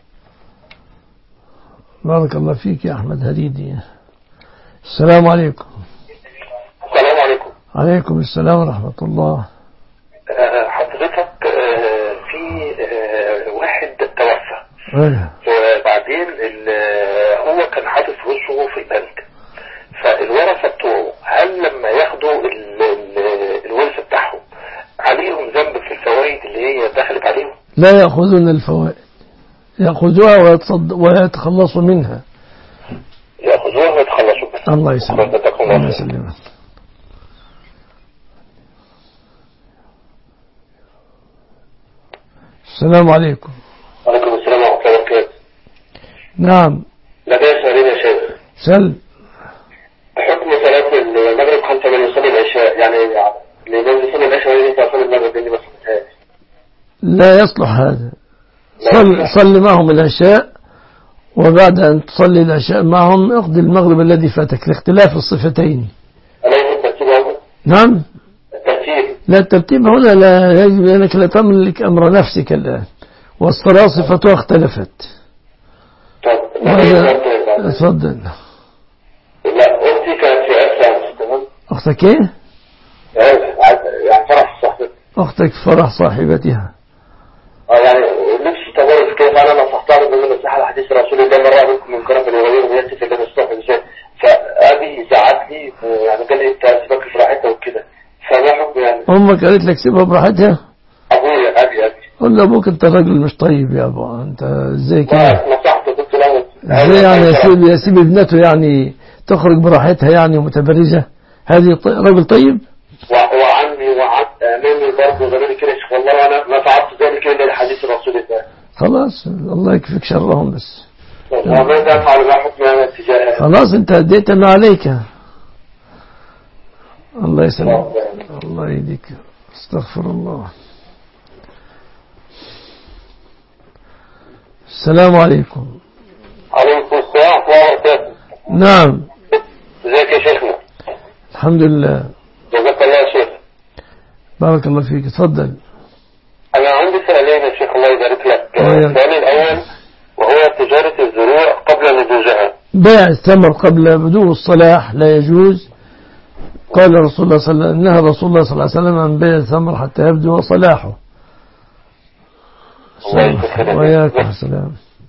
بارك الله فيك يا أحمد هريدي السلام عليكم السلام عليكم عليكم السلام ورحمة الله آه، حضرتك آه، في آه، واحد توفى أيوة. وبعدين ال- هو كان حاطط فلوسه في البنك فالورثة بتوعه هل لما ياخدوا ال- ال- الورث بتاعهم عليهم ذنب في الفوائد اللي هي دخلت عليهم؟ لا يأخذون الفوائد يأخذوها ويتصد... ويتخلصوا منها ياخذوها ويتخلصوا منها. الله يسلمك جزاكم الله الله خير. يسلمك السلام عليكم وعليكم السلام ورحمة الله وبركاته. نعم لدي سؤالين يا شيخ. سل حكم صلاة المغرب خمسة من يصلي العشاء يعني الإمام يصلي العشاء ويجي يصلي المغرب لأني ما صليتهاش. لا يصلح هذا صل, صل معهم العشاء وبعد أن تصلي العشاء معهم اقضي المغرب الذي فاتك لاختلاف الصفتين أنا يمكن الترتيب أهو. نعم الترتيب لا الترتيب هنا لا يجب أنك لا تملك أمر نفسك الآن والصلاة صفتها اختلفت طب وهذا تفضل لا أختي كانت في أسلام تمام؟ أختك إيه؟ يعني فرح صاحبتي أختك فرح صاحبتها اه يعني نفسي تمر كيف انا نصحتها بما نصيحه لحديث رسول الله ما راى منكم من كرم الغير وياتي في الله الصبح بالذات فابي زعق لي يعني قال لي انت سيبك في راحتها وكده فما حكم يعني أمك قالت لك سيبها براحتها ابويا ابي ابي قل لأبوك أنت راجل مش طيب يا أبو أنت إزاي كده نصحته قلت له ازاي يعني يسيب, يسيب ابنته يعني تخرج براحتها يعني ومتبرجة هذه ط- رجل طيب و- وعمي وعم امامي برضه زمان كده شيخ والله انا ما فعلت ذلك الا لحديث رسول الله خلاص الله يكفيك شرهم بس وماذا افعل ما حكم انا تجاه خلاص انت اديت ما عليك الله يسلمك الله يهديك استغفر الله السلام عليكم عليكم السلام ورحمه الله وبركاته نعم ازيك يا شيخنا الحمد لله جزاك الله يا شيخ بارك الله فيك تفضل أنا عندي سؤالين يا شيخ الله يبارك لك أيوة. السؤال الأول وهو تجارة الزروع قبل نضوجها بيع الثمر قبل بدو الصلاح لا يجوز قال رسول الله صلى الله عليه وسلم نهى رسول الله صلى الله عليه وسلم عن بيع الثمر حتى يبدو صلاحه الله يكفر وياكم السلام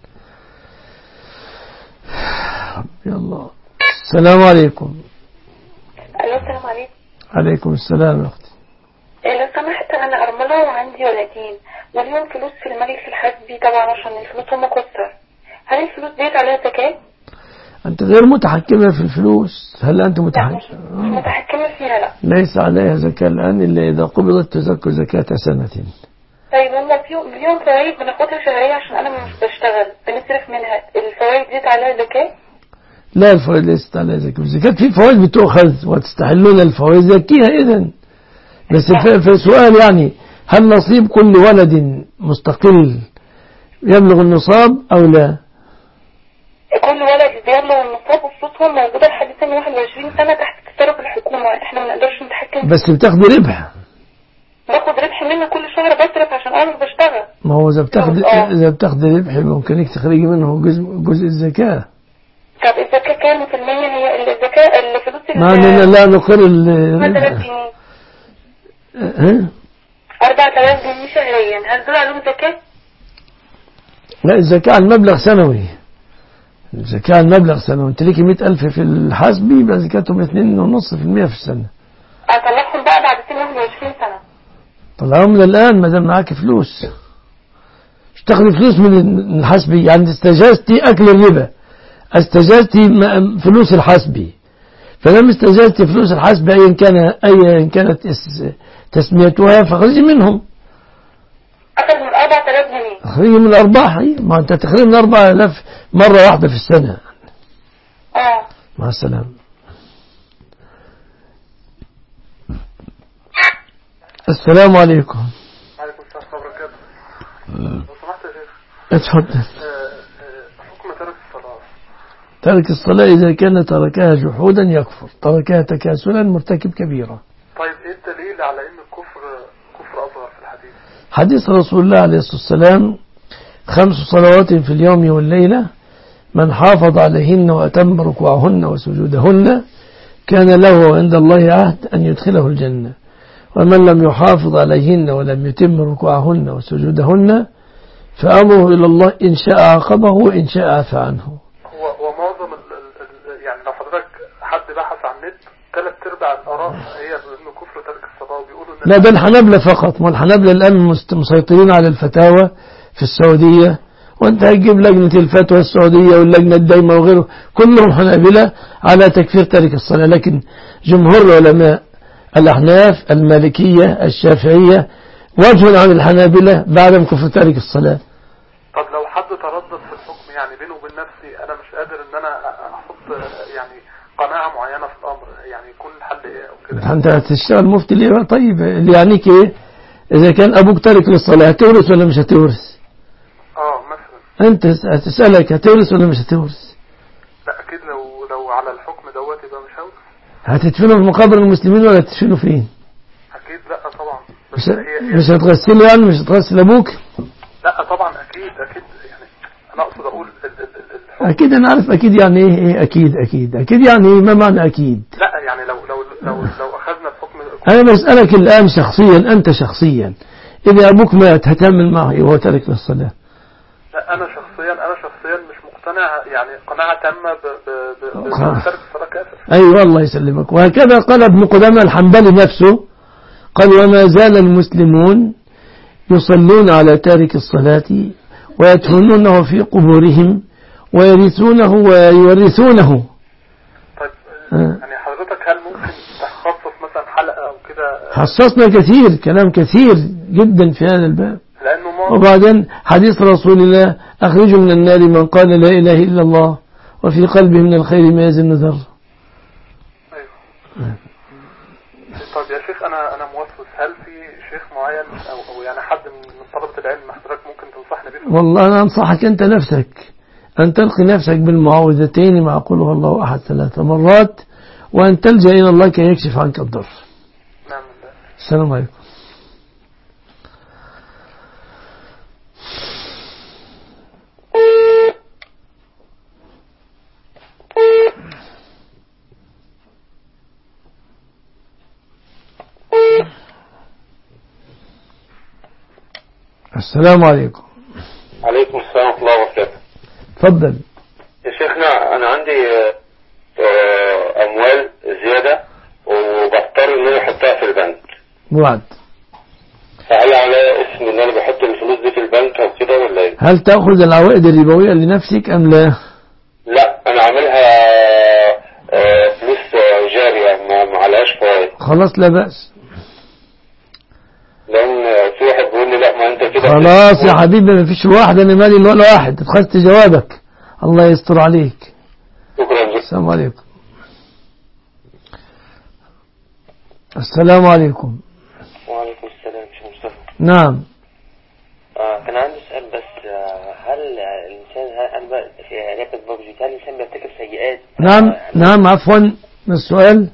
ربي الله السلام عليكم الو السلام عليكم عليكم السلام يا أختي إيه لو سمحت انا ارمله وعندي ولدين وليهم فلوس في الملك الحسبي طبعا عشان الفلوس هم كتر هل الفلوس ديت عليها زكاة؟ أنت غير متحكمة في الفلوس هل أنت لا مش, متحكمة مش متحكمة فيها لا ليس عليها زكاة الآن إلا إذا قبضت تزكى زكاة سنة طيب هم فيهم ليهم فوائد بناخدها شهرية عشان انا مش بشتغل بنصرف منها الفوائد ديت عليها زكاة؟ لا الفوائد ليست عليها زكاة الزكاة في فوائد بتؤخذ وتستحلون الفوائد زكيها إذن بس في في سؤال يعني هل نصيب كل ولد مستقل يبلغ النصاب أو لا كل ولد بيبلغ النصاب وفلوسهم موجودة لحد سن 21 سنة تحت تصرف الحكومة احنا ما نقدرش نتحكم بس بتاخد ربح باخد ربح منها كل شهر بصرف عشان انا مش بشتغل ما هو إذا بتاخد آه. إذا بتاخد ربح ممكنك تخرجي منه جزء جزء الزكاة طب الزكاة كام في المية هي الزكاة الفلوس مع أننا لا نقر 4000 الربح جنيه ها؟ 4000 جنيه شهريا هل دول عليهم زكاة؟ لا الزكاة على المبلغ سنوي الزكاة على المبلغ سنوي انت ليكي 100000 في الحاسبي يبقى زكاتهم 2.5% في السنة اطلعهم بقى بعد سن 21 سنة طلعهم من الآن ما دام معاك فلوس مش تاخدي فلوس من الحاسبي يعني استجازتي أكل الربا استجازتي م- فلوس الحاسبي فلما استجازتي فلوس الحاسبي أيا كان أيا كانت اس- تسميتها فاخرجي منهم اخذ من 4000 جنيه اخرجي من الأرباح أي. ما أنت تخرج من 4000 مرة واحدة في السنة اه مع السلامة السلام عليكم عليكم السلام ورحمة الله وبركاته لو سمحت يا شيخ اتفضل آه، آه، حكم ترك الصلاة ترك الصلاة إذا كان تركها جحودا يكفر تركها تكاسلا مرتكب كبيرة طيب ايه الدليل على ان الكفر كفر اصغر في الحديث حديث رسول الله عليه الصلاة والسلام خمس صلوات في اليوم والليلة من حافظ عليهن وأتم ركوعهن وسجودهن كان له عند الله عهد أن يدخله الجنة ومن لم يحافظ عليهن ولم يتم ركوعهن وسجودهن فأمره إلى الله إن شاء عاقبه وإن شاء عفى عنه هو هو معظم ال ال ال يعني لو حضرتك حد بحث عن النت ثلاث ارباع الاراء هي انه كفر ترك الصلاة وبيقولوا ان لا ده الحنابلة فقط ما الحنابلة الآن مست- مسيطرين على الفتاوى في السعودية وانت هتجيب لجنة الفتوى السعودية واللجنة الدايمة وغيره كلهم حنابلة على تكفير تارك الصلاة لكن جمهور العلماء الأحناف المالكية الشافعية وجه عن الحنابلة بعدم كفر تارك الصلاة طب لو حد تردد في الحكم يعني بينه وبين نفسي انا مش قادر ان انا احط يعني قناعة معينة في الامر يعني يكون الحل ايه او كده انت هتشتغل مفتي ليه بقى؟ طيب اللي يعنيك ايه اذا كان ابوك تارك للصلاة هتورث ولا مش هتورث اه مثلا انت هتسألك هتورث ولا مش هتورث لا اكيد لو لو على الحكم دوت يبقى مش هورث هتدفنه في مقابر المسلمين ولا هتدفنه فين اكيد لا طبعا بس مش, هي هي مش هتغسله يعني مش هتغسل ابوك لا طبعا اكيد اكيد يعني انا اقصد اقول ال ال ال الحكم اكيد انا عارف اكيد يعني ايه ايه اكيد اكيد اكيد يعني ايه ما معنى اكيد لا يعني لو لو لو لو اخذنا الحكم انا بسألك الان شخصيا انت شخصيا اذا ابوك مات هتعمل معه ايه وهو تارك للصلاة لا انا شخصيا انا شخصيا مش مقتنع يعني قناعة تامة ب ب ب خلاص. بترك الصلاة كافر اي أيوة والله يسلمك وهكذا قال ابن قدامة الحنبلي نفسه قال وما زال المسلمون يصلون على تارك الصلاة ويدفنونه في قبورهم ويرثونه ويورثونه طيب آه. يعني حضرتك هل ممكن تخصص مثلا حلقة او كده حصصنا كثير كلام كثير جدا في هذا الباب لانه معظم وبعدين حديث رسول الله أخرجوا من النار من قال لا إله إلا الله وفي قلبه من الخير ما يزن ذر ايوه طيب يا شيخ انا انا موسوس هل في شيخ معين او او يعني حد من طلبة العلم حضرتك ممكن تنصحني بيه والله أنا أنصحك أنت نفسك أن تلقي نفسك بالمعوذتين مع قل هو الله أحد ثلاث مرات وأن تلجأ إلى الله كي يكشف عنك الضر نعم بالله السلام عليكم السلام عليكم عليكم السلام ورحمة الله وبركاته تفضل يا شيخنا أنا عندي آه، آه، أموال زيادة وبضطر إن أنا أحطها في البنك وعد فهل على اسم إن أنا بحط الفلوس دي في البنك أو كده ولا إيه؟ هل تأخذ العوائد الربوية لنفسك أم لا لا أنا عاملها آه، فلوس آه، جارية ما ما عليهاش فوائد خلاص لا بأس لأن آه، في واحد بيقول لي لا ما أنت كده خلاص يا حبيبي ما فيش واحد أنا مالي إلا ولا واحد اتخذت جوابك الله يستر عليك شكرا جدا السلام عليكم السلام عليكم وعليكم السلام شيخ مصطفى نعم آه كان عندي سؤال بس آه هل الإنسان هل هل بقى في لعبة ببجي هل الإنسان بيرتكب سيئات؟ نعم آه نعم عفوا ما السؤال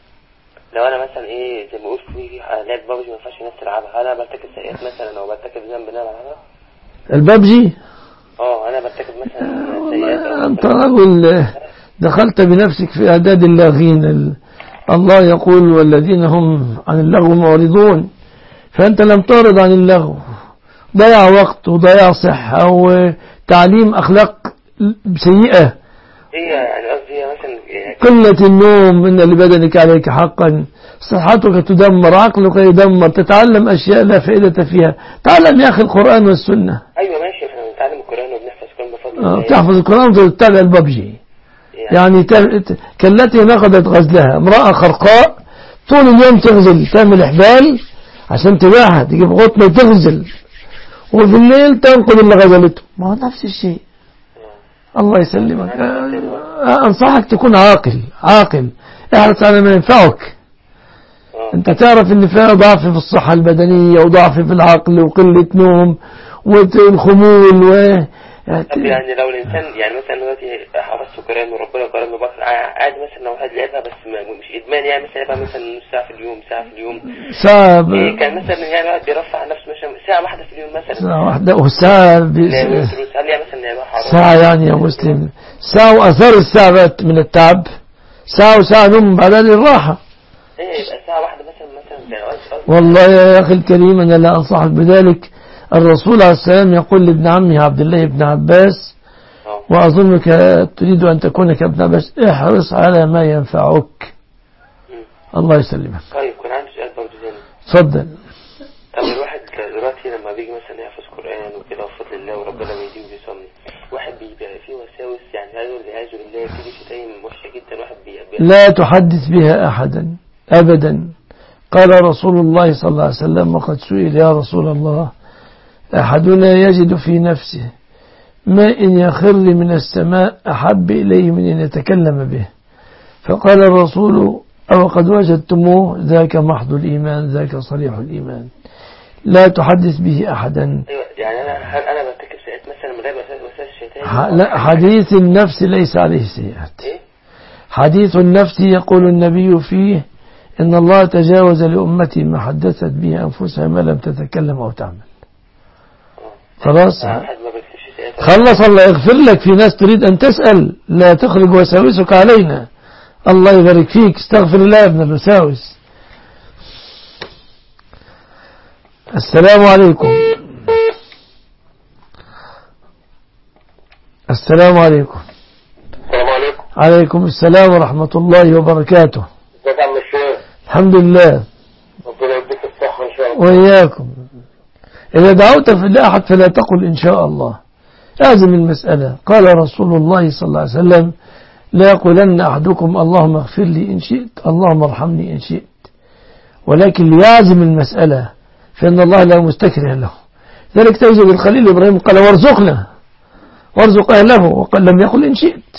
لو أنا مثلا إيه زي ما بقول في لعبة ببجي ما ينفعش الناس تلعبها هل أنا برتكب سيئات مثلا أو برتكب ذنب إن أنا ألعبها؟ الببجي أه أنا برتكب مثلا سيئات أو أنت رجل دخلت بنفسك في أعداد اللاغين ال- الله يقول والذين هم عن اللغو معرضون فأنت لم تعرض عن اللغو ضيع وقت وضيع صحة وتعليم أخلاق سيئة هي يعني قصدي هي مثلا يعني قلة النوم إن لبدنك عليك حقا صحتك تدمر عقلك يدمر تتعلم أشياء لا فائدة فيها تعلم يا أخي القرآن والسنة أيوه ماشي إحنا بنتعلم القرآن وبنحفظ القرآن بفضل آه، الله تحفظ القرآن وتتابع الببجي يعني ت- ت- كالتي نقضت غزلها امرأة خرقاء طول اليوم تغزل تعمل إحبال عشان تباعها تجيب غطمة تغزل وفي الليل تنقض اللي غزلته ما هو نفس الشيء الله يسلمك آه، أنصحك تكون عاقل عاقل احرص على ما ينفعك انت تعرف ان فيها ضعف في الصحة البدنية وضعف في العقل وقلة نوم والخمول و طب يعني لو الانسان يعني مثلا دلوقتي حفظت القران وربنا كرمه بقى عادي مثلا لو واحد لعبها بس ما- مش ادمان يعني مثلا لعبها مثلا نص ساعه في اليوم ساعه في اليوم ساعة ب- إيه كان مثلا يعني الواحد بيرفع عن نفسه مثلا ساعه واحده في اليوم مثلا ساعة واحدة وساعة ب- لا، دروس هل يعني مثلا لعبها حرام ساعة يعني يا مسلم ساعة وأثار الساعة بقت من التعب ساعة وساعة نوم بعدها للراحة ايه يبقى ساعه واحده مثلا مثلا يعني قصدي- قصدي- والله يا أخي الكريم أنا لا أنصحك بذلك الرسول عليه السلام يقول لابن عمه عبد الله بن عباس اه وأظنك تريد أن تكون كابن عباس احرص على ما ينفعك الله يسلمك طيب كان عندي سؤال برضه تاني تفضل طب الواحد دلوقتي لما بيجي مثلا يحفظ قرآن وكده بفضل الله وربنا بيديه وبيصلي واحد بيبقى فيه وساوس يعني هذا والعياذ بالله في شتايم وحشة جدا واحد بي بي- لا تحدث بها أحدا أبدا قال رسول الله صلى الله عليه وسلم وقد سئل يا رسول الله أحدنا يجد في نفسه ما إن يخر من السماء أحب إليه من أن يتكلم به فقال الرسول أو قد وجدتموه ذاك محض الإيمان ذاك صريح الإيمان لا تحدث به أحدا ايوه يعني انا هل انا برتكب سيئات مثلا من غير اساس اساس الشيطان ح- لا حديث النفس ليس عليه سيئات ايه حديث النفس يقول النبي فيه إن الله تجاوز لأمتي ما حدثت به أنفسها ما لم تتكلم أو تعمل خلاص يعني واحد ما بيكتبش سيئات خلص الله يغفر لك في ناس تريد أن تسأل لا تخرج وساوسك علينا الله يبارك فيك استغفر الله يا ابن الوساوس السلام عليكم السلام عليكم السلام عليكم عليكم السلام ورحمة الله وبركاته ازيك يا عم الشيخ الحمد لله ربنا يديك الصحة ان شاء الله وإياكم إذا دعوت في لأحد فلا تقل إن شاء الله لازم المسألة قال رسول الله صلى الله عليه وسلم لا يقولن أحدكم اللهم اغفر لي إن شئت اللهم ارحمني إن شئت ولكن ليعزم المسألة فإن الله لا مستكره له ذلك تجد الخليل إبراهيم قال وارزقنا وارزق أهله وقال لم يقل إن شئت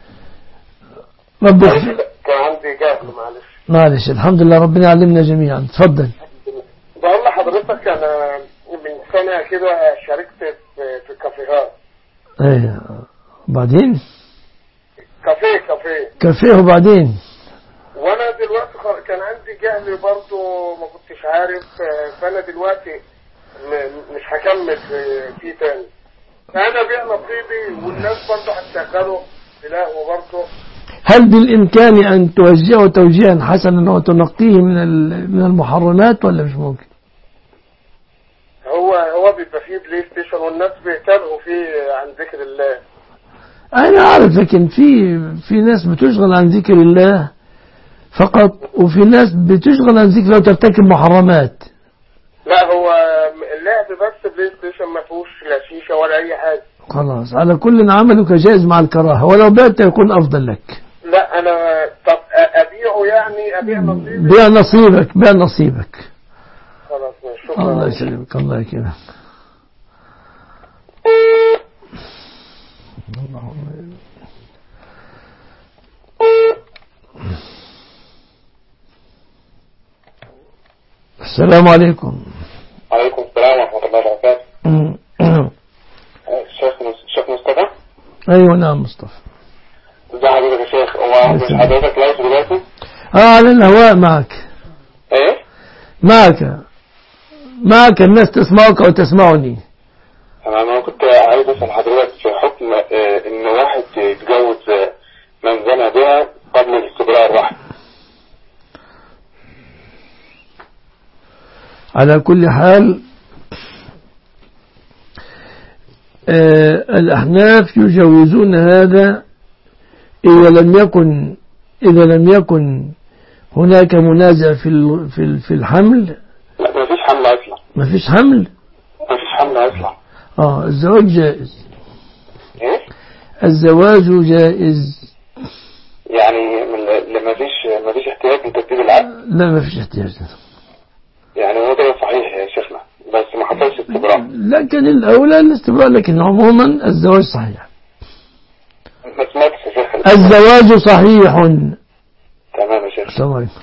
رب اغفر كان عندي جهل معلش معلش الحمد لله ربنا علمنا جميعا تفضل بقول لحضرتك انا من سنة كده شاركت في في كافيهات ايه بعدين كافيه كافيه كافيه وبعدين وانا دلوقتي خ- كان عندي جهل برضو ما كنتش عارف آه، فانا دلوقتي م- مش هكمل في فيه تاني فانا بيع نصيبي والناس برضو هتشغله تلاقوا برضو هل بالإمكان أن توجهه توجيها حسنا وتنقيه من ال- من المحرمات ولا مش ممكن هو هو هو بيبقى فيه بلاي ستيشن والناس بيتابعوا فيه عن ذكر الله أنا أعرف لكن في في ناس بتشغل عن ذكر الله فقط وفي ناس بتشغل عن ذكر الله وترتكب محرمات لا هو اللعب بس بلاي ستيشن ما فيهوش لا شيشه ولا اي حاجه خلاص على كل عملك جائز مع الكراهة ولو بعت يكون أفضل لك لا انا طب ابيعه يعني ابيع نصيبي بيع نصيبك بيع نصيبك خلاص ماشي شكرا الله يسلمك الله يكرمك السلام عليكم عليكم السلام ورحمة الله وبركاته الشيخ الشيخ مصطفى ايوه نعم مصطفى ازي حضرتك يا شيخ هو مش حضرتك لايف دلوقتي اه على الهواء معك ايه معك معك الناس تسمعك وتسمعني انا انا كنت عايز اسال حضرتك في حكم آه، ان واحد يتجوز آه، من زنى بها قبل الاستبراء الرحم على كل حال آه الأحناف يجوزون هذا إذا لم يكن إذا لم يكن هناك منازع في ال- في ال- في الحمل لا ما فيش حمل اصلا ما فيش حمل ما فيش حمل اصلا اه الزواج جائز ايه الزواج جائز يعني من- ما فيش ما فيش احتياج لترتيب العقد لا ما فيش احتياج يعني هو ده صحيح يا شيخنا بس ما حصلش استبراء لكن الأولى الاستبراء لكن عموما الزواج صحيح ما سمعتش يا شيخ الزواج صحيح تمام يا شيخ السلام عليكم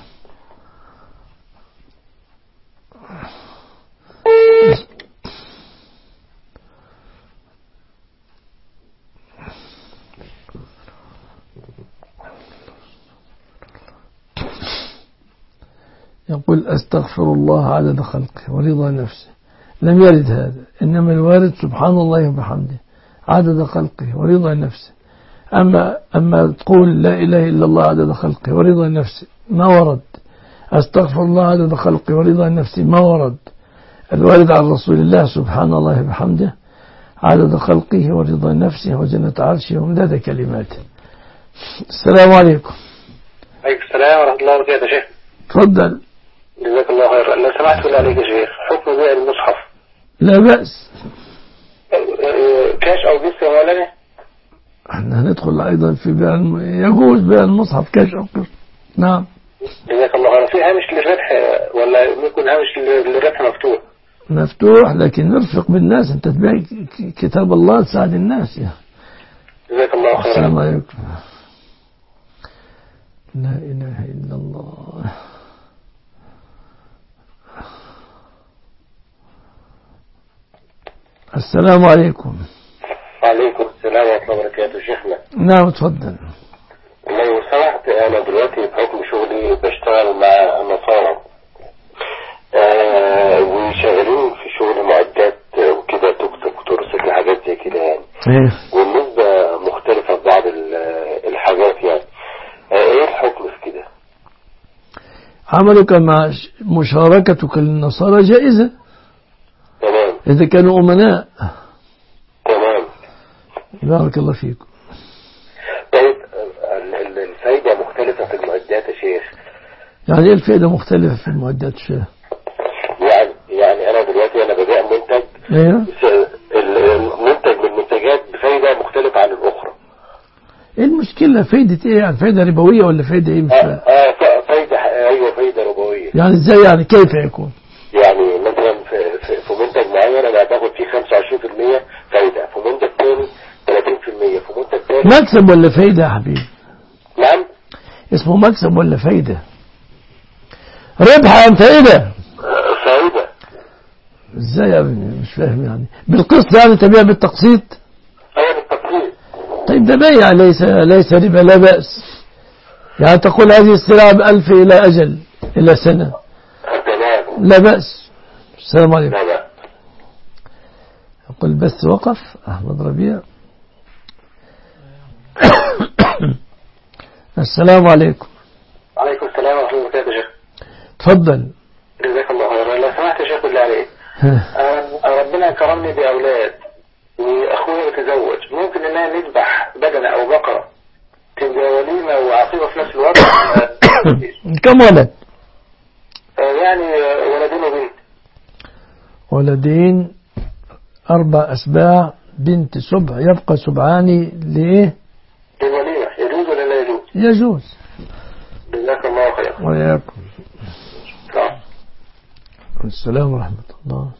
يقول أستغفر الله عدد خلقه ورضا نفسه لم يرد هذا إنما الوارد سبحان الله وبحمده عدد خلقه ورضا نفسه أما أما تقول لا إله إلا الله عدد خلقه ورضا نفسه ما ورد أستغفر الله عدد خلقه ورضا نفسه ما ورد الوارد عن رسول الله سبحان الله وبحمده عدد خلقه ورضا نفسه وجنة عرشه ومداد كلماته السلام عليكم عليكم السلام ورحمة الله وبركاته يا شيخ تفضل جزاك الله خيرا لو سمحت بالله عليك يا شيخ حكم بيع المصحف لا بأس آه، كاش أو جس يا مولانا احنا هندخل أيضا في بيع الم... يجوز بيع المصحف كاش أو قسط نعم جزاك الله خيرا في هامش للربح آه، ولا ممكن هامش للربح مفتوح مفتوح لكن نرفق بالناس انت تبيع ك- كتاب الله تساعد الناس يا جزاك الله السلام خيرا عليكم لا إله إلا الله السلام عليكم وعليكم السلام ورحمة الله وبركاته شيخنا نعم تفضل لو سمحت أنا دلوقتي بحكم شغلي بشتغل مع نصارى آه وشغالين في شغل معدات وكده توك توك وتورسيكل حاجات زي كده يعني ايه والنسبة مختلفة في بعض ال- الحاجات يعني آه ايه الحكم في كده عملك مع ش- مشاركتك للنصارى جائزة تمام إذا كانوا أمناء تمام بارك الله فيكم طيب آه، ال- ال- الفايدة مختلفة في المعدات يا شيخ يعني إيه الفائدة مختلفة في المعدات الشيء يعني يعني أنا دلوقتي أنا ببيع منتج ايه س- ال- المنتج من المنتجات بفايدة مختلفة عن الأخرى ايه المشكلة فايدة ايه يعني فايدة ربوية ولا فايدة ايه مش آه فاهم آه ف- فايدة ايوه فايدة ربوية يعني ازاي يعني كيف يكون يعني مثلا في, في, في منتج معين انا باخد فيه 25% فايدة في منتج تاني 30% في منتج تاني مكسب ولا فايدة يا حبيبي نعم اسمه مكسب ولا فايدة ربح ام فائدة آه، فايدة ازاي يا ابني مش فاهم يعني بالقسط يعني تبيع بالتقسيط ايوه بالتقسيط طيب ده بيع ليس ليس ربا لا بأس يعني تقول هذه السلعة بألف إلى أجل إلى سنة آه، تمام لا بأس السلام عليكم لا لا يقول بس وقف أحمد ربيع السلام عليكم عليكم السلام ورحمة الله وبركاته يا شيخ تفضل جزاك الله خيرا لو سمحت يا شيخ بالله عليك ها. انا أنا ربنا كرمني بأولاد وأخويا تزوج ممكن إن أنا نذبح بدنة أو بقرة تبقى وليمة وعقيقة في نفس الوقت كم ولد آه، يعني آه، ولدين وبنت ولدين أربع أسباع بنت سبع يبقى سبعان لإيه للوليمة يجوز ولا لا يجوز؟ يجوز جزاك الله خير وياكم نعم. السلام ورحمة الله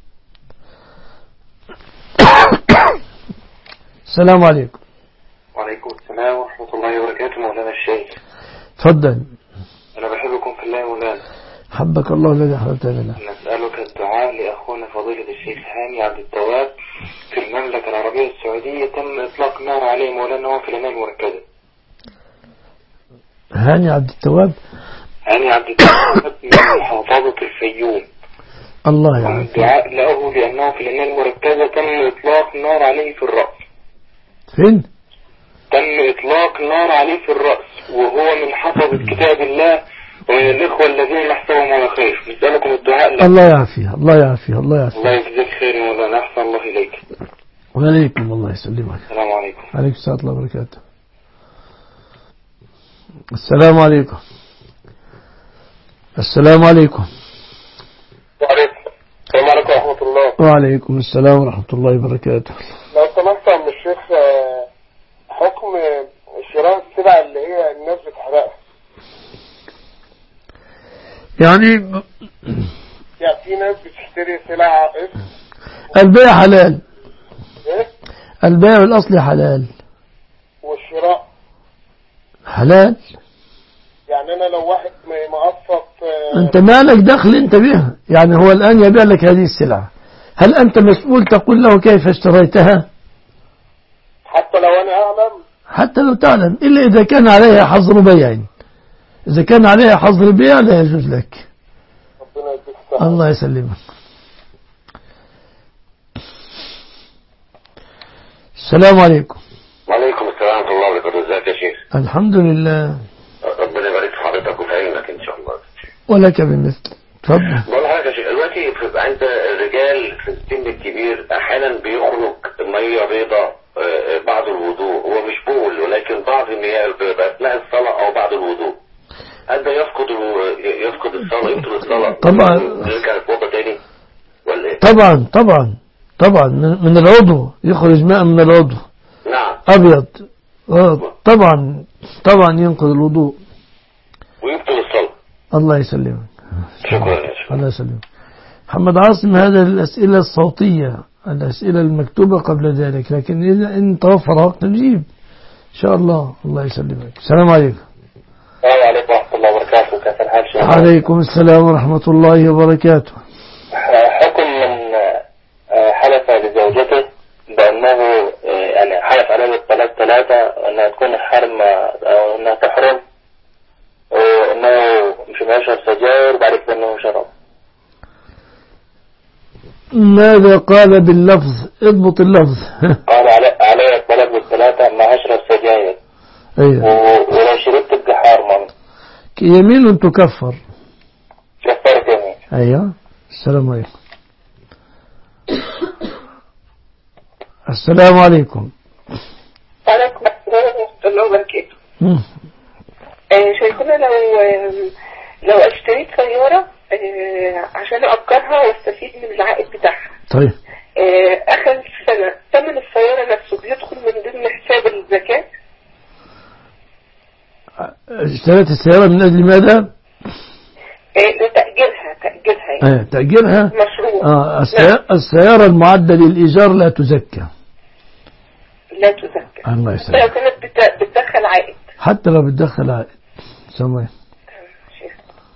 السلام عليكم وعليكم السلام ورحمة الله وبركاته مولانا الشيخ تفضل أنا بحبكم في الله يا مولانا حبك الله الذي حببتنا له نسألك الدعاء لأخونا فضيلة الشيخ هاني عبد التواب في المملكة العربية السعودية تم إطلاق نار عليه مولانا وهو في العناية المركزة هاني عبد التواب هاني عبد التواب من محافظة الفيوم الله يعافيك الدعاء له لأنه في العناية المركزة تم إطلاق نار عليه في الرأس فين تم إطلاق نار عليه في الرأس وهو من حفظة كتاب الله ومن الإخوة الذين نحسبهم على خير نسألكم الدعاء له الله يعافيه الله يعافيه الله يعافيه الله يجزيك خير يا مولانا أحسن الله إليك وعليكم الله يسلمك السلام عليكم عليكم السلام ورحمة الله وبركاته السلام عليكم السلام عليكم وعليكم السلام عليكم ورحمة الله وعليكم السلام ورحمة الله وبركاته لو سمحت يا عم الشيخ آه، حكم شراء السلع اللي هي الناس بتحرقها يعني يعني في ناس بتشتري سلع اسم البيع حلال ايه البيع الأصلي حلال والشراء حلال يعني انا لو واحد م- مقسط آه، أنت مالك دخل أنت بها يعني هو الآن يبيع لك هذه السلعة هل أنت مسؤول تقول له كيف اشتريتها حتى لو انا اعلم حتى لو تعلم إلا إذا كان عليها حظر بيع إذا كان عليها حظر بيع لا يجوز لك ربنا يديك الصحة الله يسلمك السلام عليكم وعليكم السلام ورحمة الله وبركاته ازيك يا شيخ الحمد لله ربنا يبارك في حضرتك وفي علمك ان شاء الله ولك بالمثل تفضل بقول لحضرتك يا شيخ دلوقتي بتبقى عند الرجال في السن الكبير احيانا بيخرج ميه بيضاء آه، بعد الوضوء هو مش بول ولكن بعض المياه بيبقى اثناء الصلاه او بعد الوضوء هل ده يفقد ال- يفقد الصلاه يبطل الصلاه طبعا. يرجع يتوضا تاني ولا ايه؟ طبعا طبعا طبعا من من العضو يخرج ماء من العضو نعم أبيض آه، طبعا طبعا ينقذ الوضوء ويبطل الصلاه الله يسلمك شكرا يا شيخ الله يسلمك محمد عاصم هذا الأسئلة الصوتية الأسئلة المكتوبة قبل ذلك لكن إذا إن توفر وقت نجيب إن شاء الله الله يسلمك السلام عليكم السلام عليكم ورحمة الله وبركاته كيف الحال شيخ عليكم السلام ورحمة الله وبركاته حكم من آه، حلف لزوجته بأنه آه، يعني حلف عليه بالطلاق ثلاثة أنها تكون حرم أو أنها تحرم وأنه مش بيشرب سجاير وبعد كده أنه شرب ماذا قال باللفظ اضبط اللفظ قال علي علي الطلاق بالثلاثة ما أشرب سجاير أيوة. و- ولو شربت تبقى حارمة يمين تكفر كفرت يمين أيوة السلام عليكم السلام عليكم وعليكم السلام ورحمة الله وبركاته مم. آه، شايفنا لو آه، لو اشتريت سيارة آه، عشان أأجرها واستفيد من العائد بتاعها طيب آه، آخر السنة ثمن السيارة نفسه بيدخل من ضمن حساب الزكاة اشتريت السيارة من أجل ماذا؟ آه، لتأجيرها تأجيرها يعني آه. تأجيرها مشروع آه. السيارة, السيارة المعدة للإيجار لا تزكى لا تزكى الله لو يسلمك كانت بت- بتدخل عائد حتى لو بتدخل عائد سمي شيخ.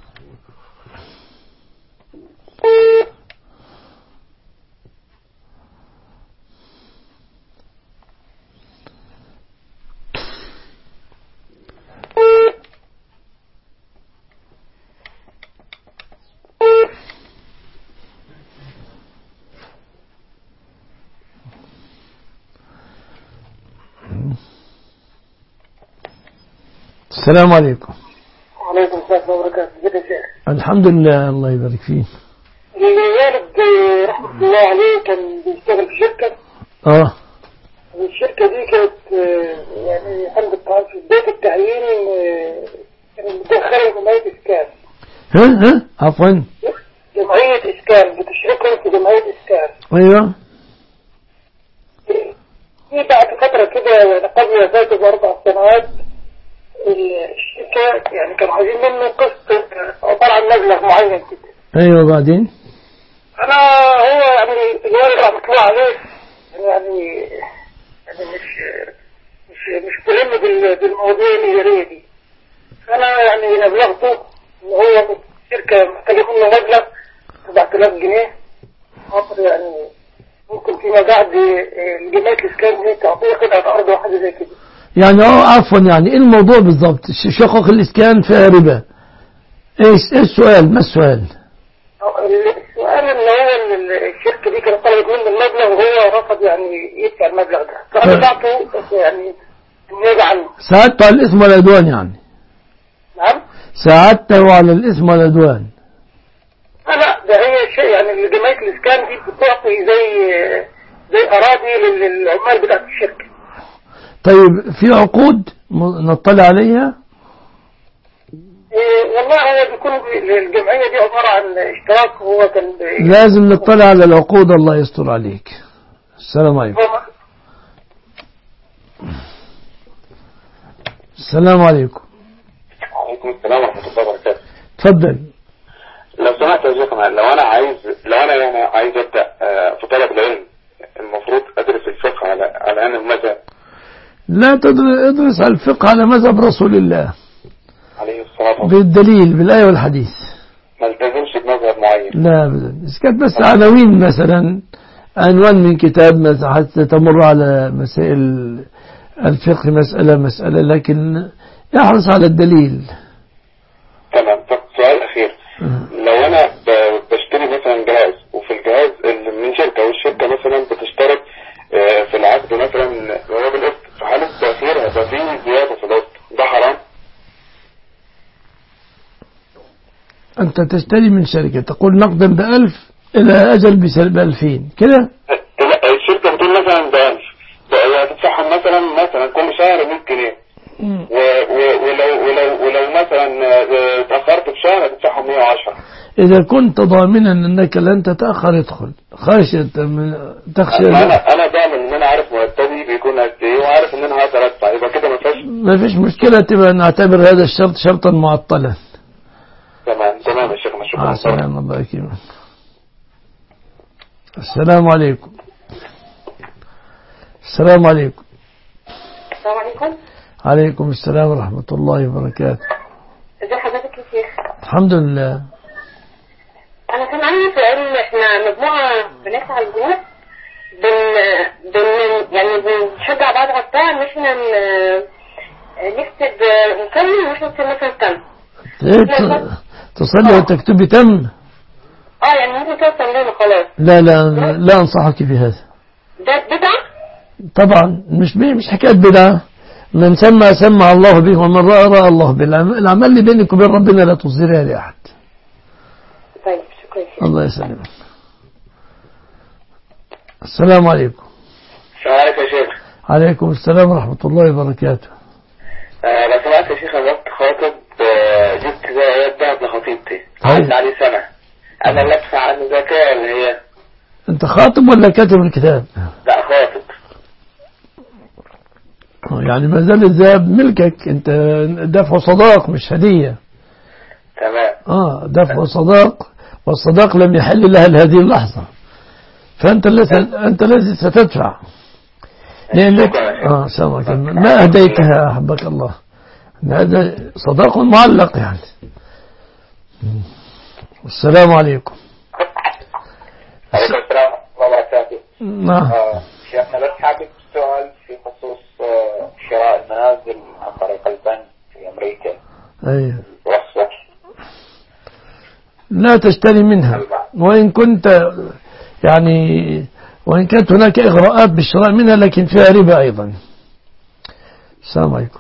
السلام عليكم وعليكم السلام ورحمة الله وبركاته ازيك يا شيخ الحمد لله الله يبارك فيك والد رحمة رحمة الله عليه كان بيشتغل في شركة اه والشركة دي كانت آه، يعني عند الطعام في بداية التعيين آه، كانت مدخلة جمعية إسكان ها ها عفوا جمعية إسكان بتشركهم في جمعية إسكان ايوه في بعد فترة كده يعني قبل وفاته بأربع سنوات الشركة يعني كانوا عايزين منه قسط آه، عبارة عن مبلغ معين كده ايوه بعدين أنا هو يعني الوالد رحمة الله عليه يعني يعني مش مش مش ملم بال- بالمواضيع الإدارية دي فأنا يعني أبلغته إن هو الشركة محتاجة منه مبلغ 7000 جنيه خاطر يعني ممكن فيما بعد آه، جمعية الإسكان دي تعطيه قطعة أرض واحدة زي كده يعني اه عفوا يعني ايه الموضوع بالضبط ش- شقق الاسكان فيها ربا ايش ايه السؤال ما السؤال السؤال ان هو ال- الشركه دي كانت طلبت منه المبلغ وهو رفض يعني يدفع المبلغ ده فانا بعته يعني النيابه عنه ساعدته على الاثم والعدوان يعني نعم ساعدته على الاثم والعدوان لا لا ده هي شيء يعني جمعيه الاسكان دي بتعطي زي زي اراضي لل- للعمال بتاعت الشركه طيب في عقود م- نطلع عليها إيه والله هو بيكون الجمعيه دي عباره عن اشتراك هو كان ب- لازم نطلع على العقود الله يستر عليك السلام عليكم هو السلام عليكم وعليكم السلام ورحمة الله وبركاته تفضل لو سمحت يا شيخنا لو أنا عايز لو أنا يعني عايز أبدأ آه، في طلب العلم المفروض أدرس الفقه على على أنه مذهب لا تدر- ادرس الفقه على مذهب رسول الله عليه الصلاة والسلام بالدليل بالآية والحديث ما التزمش بمذهب معين لا أبدا إذا كانت بس عناوين مثلا عنوان من كتاب مثلا حتى تمر على مسائل الفقه مسألة مسألة لكن يحرص على الدليل تمام طب سؤال أخير لو أنا ب- بشتري مثلا جهاز وفي الجهاز اللي من شركة والشركة مثلا بتشترط آه، في العقد مثلا هو بالقسط في حالة تأخير هيبقى فيه زيادة في القسط ده حرام؟ أنت تشتري من شركة تقول نقدا بألف إلى أجل بسل- بألفين كده لا الشركة بتقول مثلا بألف هي هتدفعهم مثلا مثلا كل شهر 100 جنيه و و ولو ولو ولو مثلا آه، اتأخرت في شهر هتدفعهم 110 إذا كنت ضامنا أنك لن تتأخر ادخل خشية من تخشى انا انا ضامن ان انا عارف مرتبي بيكون قد ايه وعارف ان انا هقدر ادفع يبقى كده ما فيهاش ما فيش مشكلة تبقى نعتبر هذا الشرط شرطا معطلا تمام تمام يا شيخنا آه شكرا سلام الله يكرمك السلام عليكم السلام عليكم السلام عليكم عليكم السلام ورحمة الله وبركاته ازي حضرتك يا شيخ الحمد لله انا كان عندي سؤال احنا مجموعه بنات على الجروب بن بن يعني بنشجع بعض على الطاعه ان احنا ن- نكتب نكمل مش نكتب مثلا تم إيه ت- تصلي وتكتبي تم اه يعني ممكن تقعد تمرين خلاص لا لا لا أنصحك في هذا ده بدعه طبعا مش بي مش حكاية بدعة من سمى سمى الله به ومن رأى رأى الله به العم- الأعمال اللي بينك وبين ربنا لا تصدرها لأحد طيب شكرا يا شيخ الله يسلمك السلام عليكم السلام عليكم يا شيخ عليكم السلام ورحمة الله وبركاته آه لو سمحت يا شيخ انا رحت خاطب آه، جبت زي ايات دهب لخطيبتي عدى عليه سنة انا اللي ادفع عنه زكاة اللي هي أنت خاطب ولا كاتب الكتاب لا خاطب يعني ما زال الذهب ملكك أنت دفع صداق مش هدية تمام آه دفع صداق والصداق لم يحل لها لهذه اللحظة فأنت الذي أنت الذي ستدفع لأنك آه سامك ما أهديتها أحبك الله هذا صداق معلق يعني السلام عليكم عليكم السلام ورحمة الله وبركاته نعم آه، شيخنا بس حابب سؤال في خصوص آه، شراء المنازل عن طريق البنك في أمريكا أيوه وصفة لا تشتري منها وإن كنت يعني وإن كانت هناك إغراءات بالشراء منها لكن فيها ربا أيضا السلام عليكم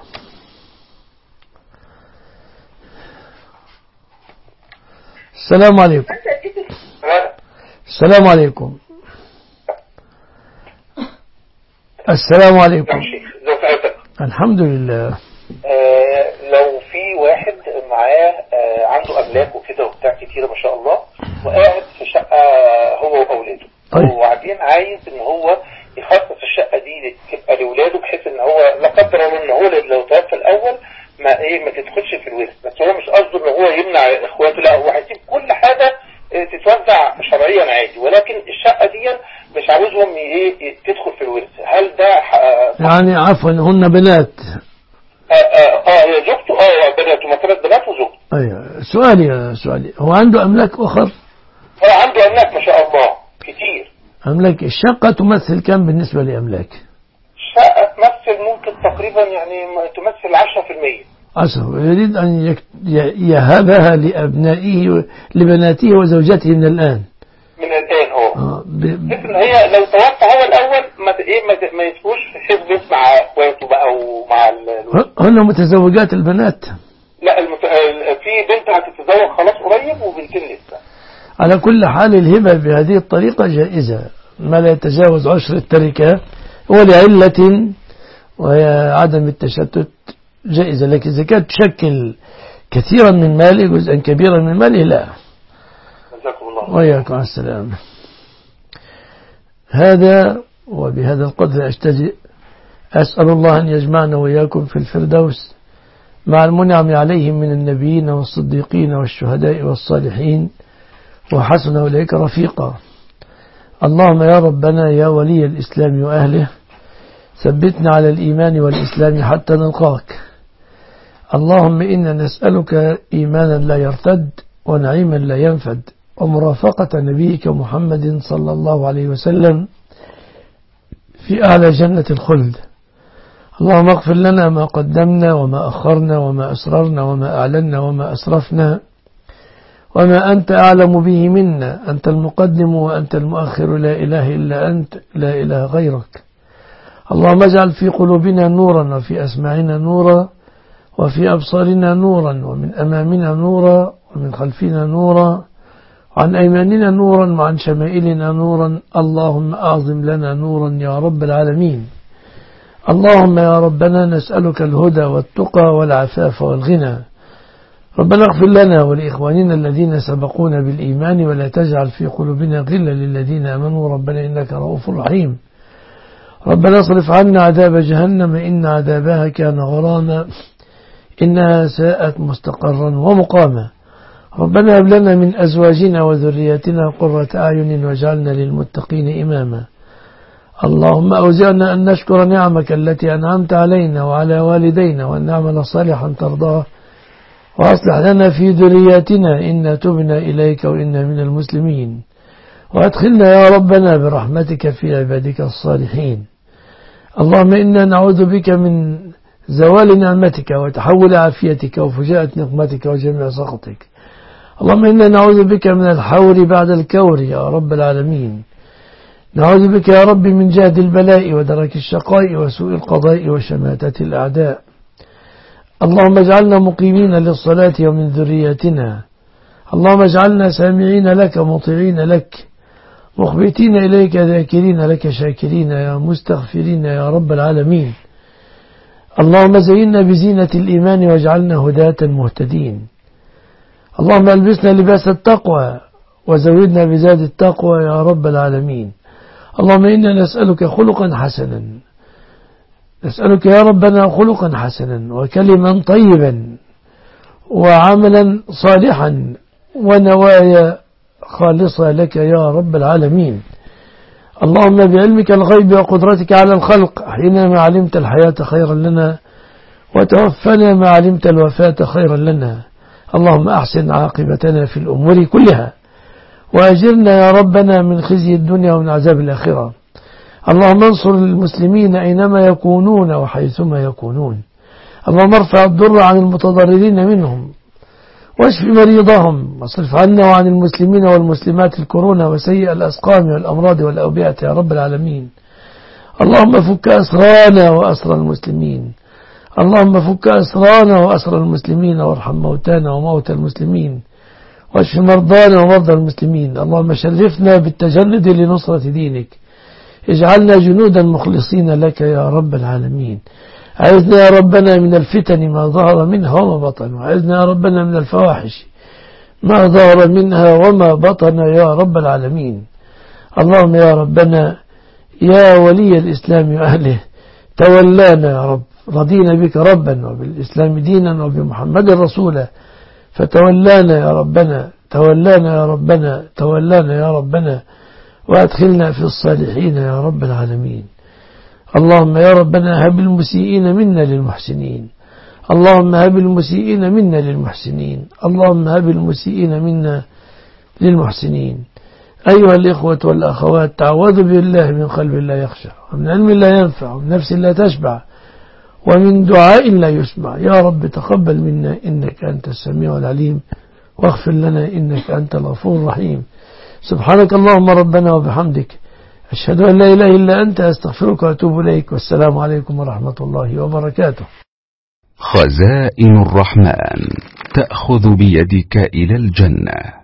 السلام عليكم السلام عليكم السلام عليكم ازي حضرتك الحمد لله آه لو في واحد معاه آه عنده املاك وكده وبتاع كتيره ما شاء الله وقاعد في شقه هو واولاده طيب. وبعدين عايز ان هو يخصص الشقه دي تبقى لاولاده بحيث ان هو لا قدر الله ان هو لو توفى الاول ما ايه ما تدخلش في الورث بس هو مش قصده ان هو يمنع اخواته لا هو هيسيب كل حاجه آه، تتوزع شرعيا عادي ولكن الشقه دي مش عاوزهم ي- ايه تدخل في الورث هل ده ح- يعني عفوا هن بنات اه اه اه هي زوجته اه بناته ما ثلاث بنات وزوجته أيوة سؤالي يا سؤالي هو عنده أملاك أخر هو عنده املاك ما شاء الله كتير أملاك الشقة تمثل كم بالنسبة لأملاك شقه تمثل ممكن تقريبا يعني ما تمثل 10% عشر يريد أن يك- ي- يهبها لأبنائه و- لبناته وزوجته من الآن من الان اه آه، ب- بحيث ان هي لو توفى هو الاول ما ت- ايه ما, ت- ما يدخلوش في حزب مع اخواته بقى ومع ال... ال- هن متزوجات البنات لا المت... ال- في بنت هتتزوج خلاص قريب وبنتين لسه على كل حال الهبة بهذه الطريقة جائزة ما لا يتجاوز عشر التركة ولعلة وهي عدم التشتت جائزة لكن إذا كانت تشكل كثيرا من ماله جزءا كبيرا من ماله لا جزاكم الله وإياكم على السلامة هذا وبهذا القدر أجتزئ أسأل الله أن يجمعنا وإياكم في الفردوس مع المنعم عليهم من النبيين والصديقين والشهداء والصالحين وحسن أولئك رفيقا اللهم يا ربنا يا ولي الإسلام وأهله ثبتنا على الإيمان والإسلام حتى نلقاك اللهم إنا نسألك إيمانا لا يرتد ونعيما لا ينفد ومرافقة نبيك محمد صلى الله عليه وسلم في أعلى جنة الخلد اللهم اغفر لنا ما قدمنا وما أخرنا وما أسررنا وما أعلنا وما أسرفنا وما أنت أعلم به منا أنت المقدم وأنت المؤخر لا إله إلا أنت لا إله غيرك اللهم اجعل في قلوبنا نورا وفي أسماعنا نورا وفي أبصارنا نورا ومن أمامنا نورا ومن خلفنا نورا وعن أيماننا نورا وعن شمائلنا نورا اللهم أعظم لنا نورا يا رب العالمين اللهم يا ربنا نسألك الهدى والتقى والعفاف والغنى ربنا اغفر لنا ولإخواننا الذين سبقونا بالإيمان ولا تجعل في قلوبنا غلا للذين آمنوا ربنا إنك رؤوف رحيم ربنا اصرف عنا عذاب جهنم إن عذابها كان غراما إنها ساءت مستقرا ومقاما ربنا هب لنا من أزواجنا وذرياتنا قرة أعين واجعلنا للمتقين إماما اللهم أوزعنا أن نشكر نعمك التي أنعمت علينا وعلى والدينا وأن نعمل صالحا ترضاه وأصلح لنا في ذرياتنا إنا تبنا إليك وإنا من المسلمين وأدخلنا يا ربنا برحمتك في عبادك الصالحين اللهم إنا نعوذ بك من زوال نعمتك وتحول عافيتك وفجاءة نقمتك وجميع سخطك اللهم إنا نعوذ بك من الحور بعد الكور يا رب العالمين نعوذ بك يا رب من جهد البلاء ودرك الشقاء وسوء القضاء وشماتة الأعداء اللهم اجعلنا مقيمين للصلاة ومن ذريتنا اللهم اجعلنا سامعين لك مطيعين لك مخبتين إليك ذاكرين لك شاكرين يا مستغفرين يا رب العالمين اللهم زينا بزينة الإيمان واجعلنا هداة مهتدين اللهم البسنا لباس التقوى وزودنا بزاد التقوى يا رب العالمين اللهم إنا نسألك خلقا حسنا نسألك يا ربنا خلقا حسنا وكلما طيبا وعملا صالحا ونوايا خالصة لك يا رب العالمين اللهم بعلمك الغيب وقدرتك على الخلق حينما علمت الحياة خيرا لنا وتوفنا ما علمت الوفاة خيرا لنا اللهم أحسن عاقبتنا في الأمور كلها وأجرنا يا ربنا من خزي الدنيا ومن عذاب الآخرة اللهم انصر المسلمين أينما يكونون وحيثما يكونون اللهم ارفع الضر عن المتضررين منهم واشف مريضهم واصرف عنا وعن المسلمين والمسلمات الكورونا وسيء الأسقام والأمراض والأوبئة يا رب العالمين اللهم فك أسرانا وأسر المسلمين اللهم فك أسرانا وأسر المسلمين وارحم موتانا وموتى المسلمين واشف مرضانا ومرضى المسلمين اللهم شرفنا بالتجرد لنصرة دينك اجعلنا جنودا مخلصين لك يا رب العالمين عزنا يا ربنا من الفتن ما ظهر منها وما بطن وعزنا يا ربنا من الفواحش ما ظهر منها وما بطن يا رب العالمين اللهم يا ربنا يا ولي الإسلام وأهله تولانا يا رب رضينا بك ربا وبالإسلام دينا وبمحمد رسولا فتولانا يا ربنا تولانا يا ربنا تولانا يا ربنا وأدخلنا في الصالحين يا رب العالمين اللهم يا ربنا هب المسيئين منا للمحسنين اللهم هب المسيئين منا للمحسنين اللهم هب المسيئين منا للمحسنين أيها الإخوة والأخوات تعوذوا بالله من قلب لا يخشع ومن علم لا ينفع ومن نفس لا تشبع ومن دعاء لا يسمع يا رب تقبل منا إنك أنت السميع العليم واغفر لنا إنك أنت الغفور الرحيم سبحانك اللهم ربنا وبحمدك أشهد أن لا إله إلا أنت أستغفرك وأتوب إليك والسلام عليكم ورحمة الله وبركاته خزائن الرحمن تأخذ بيدك إلى الجنة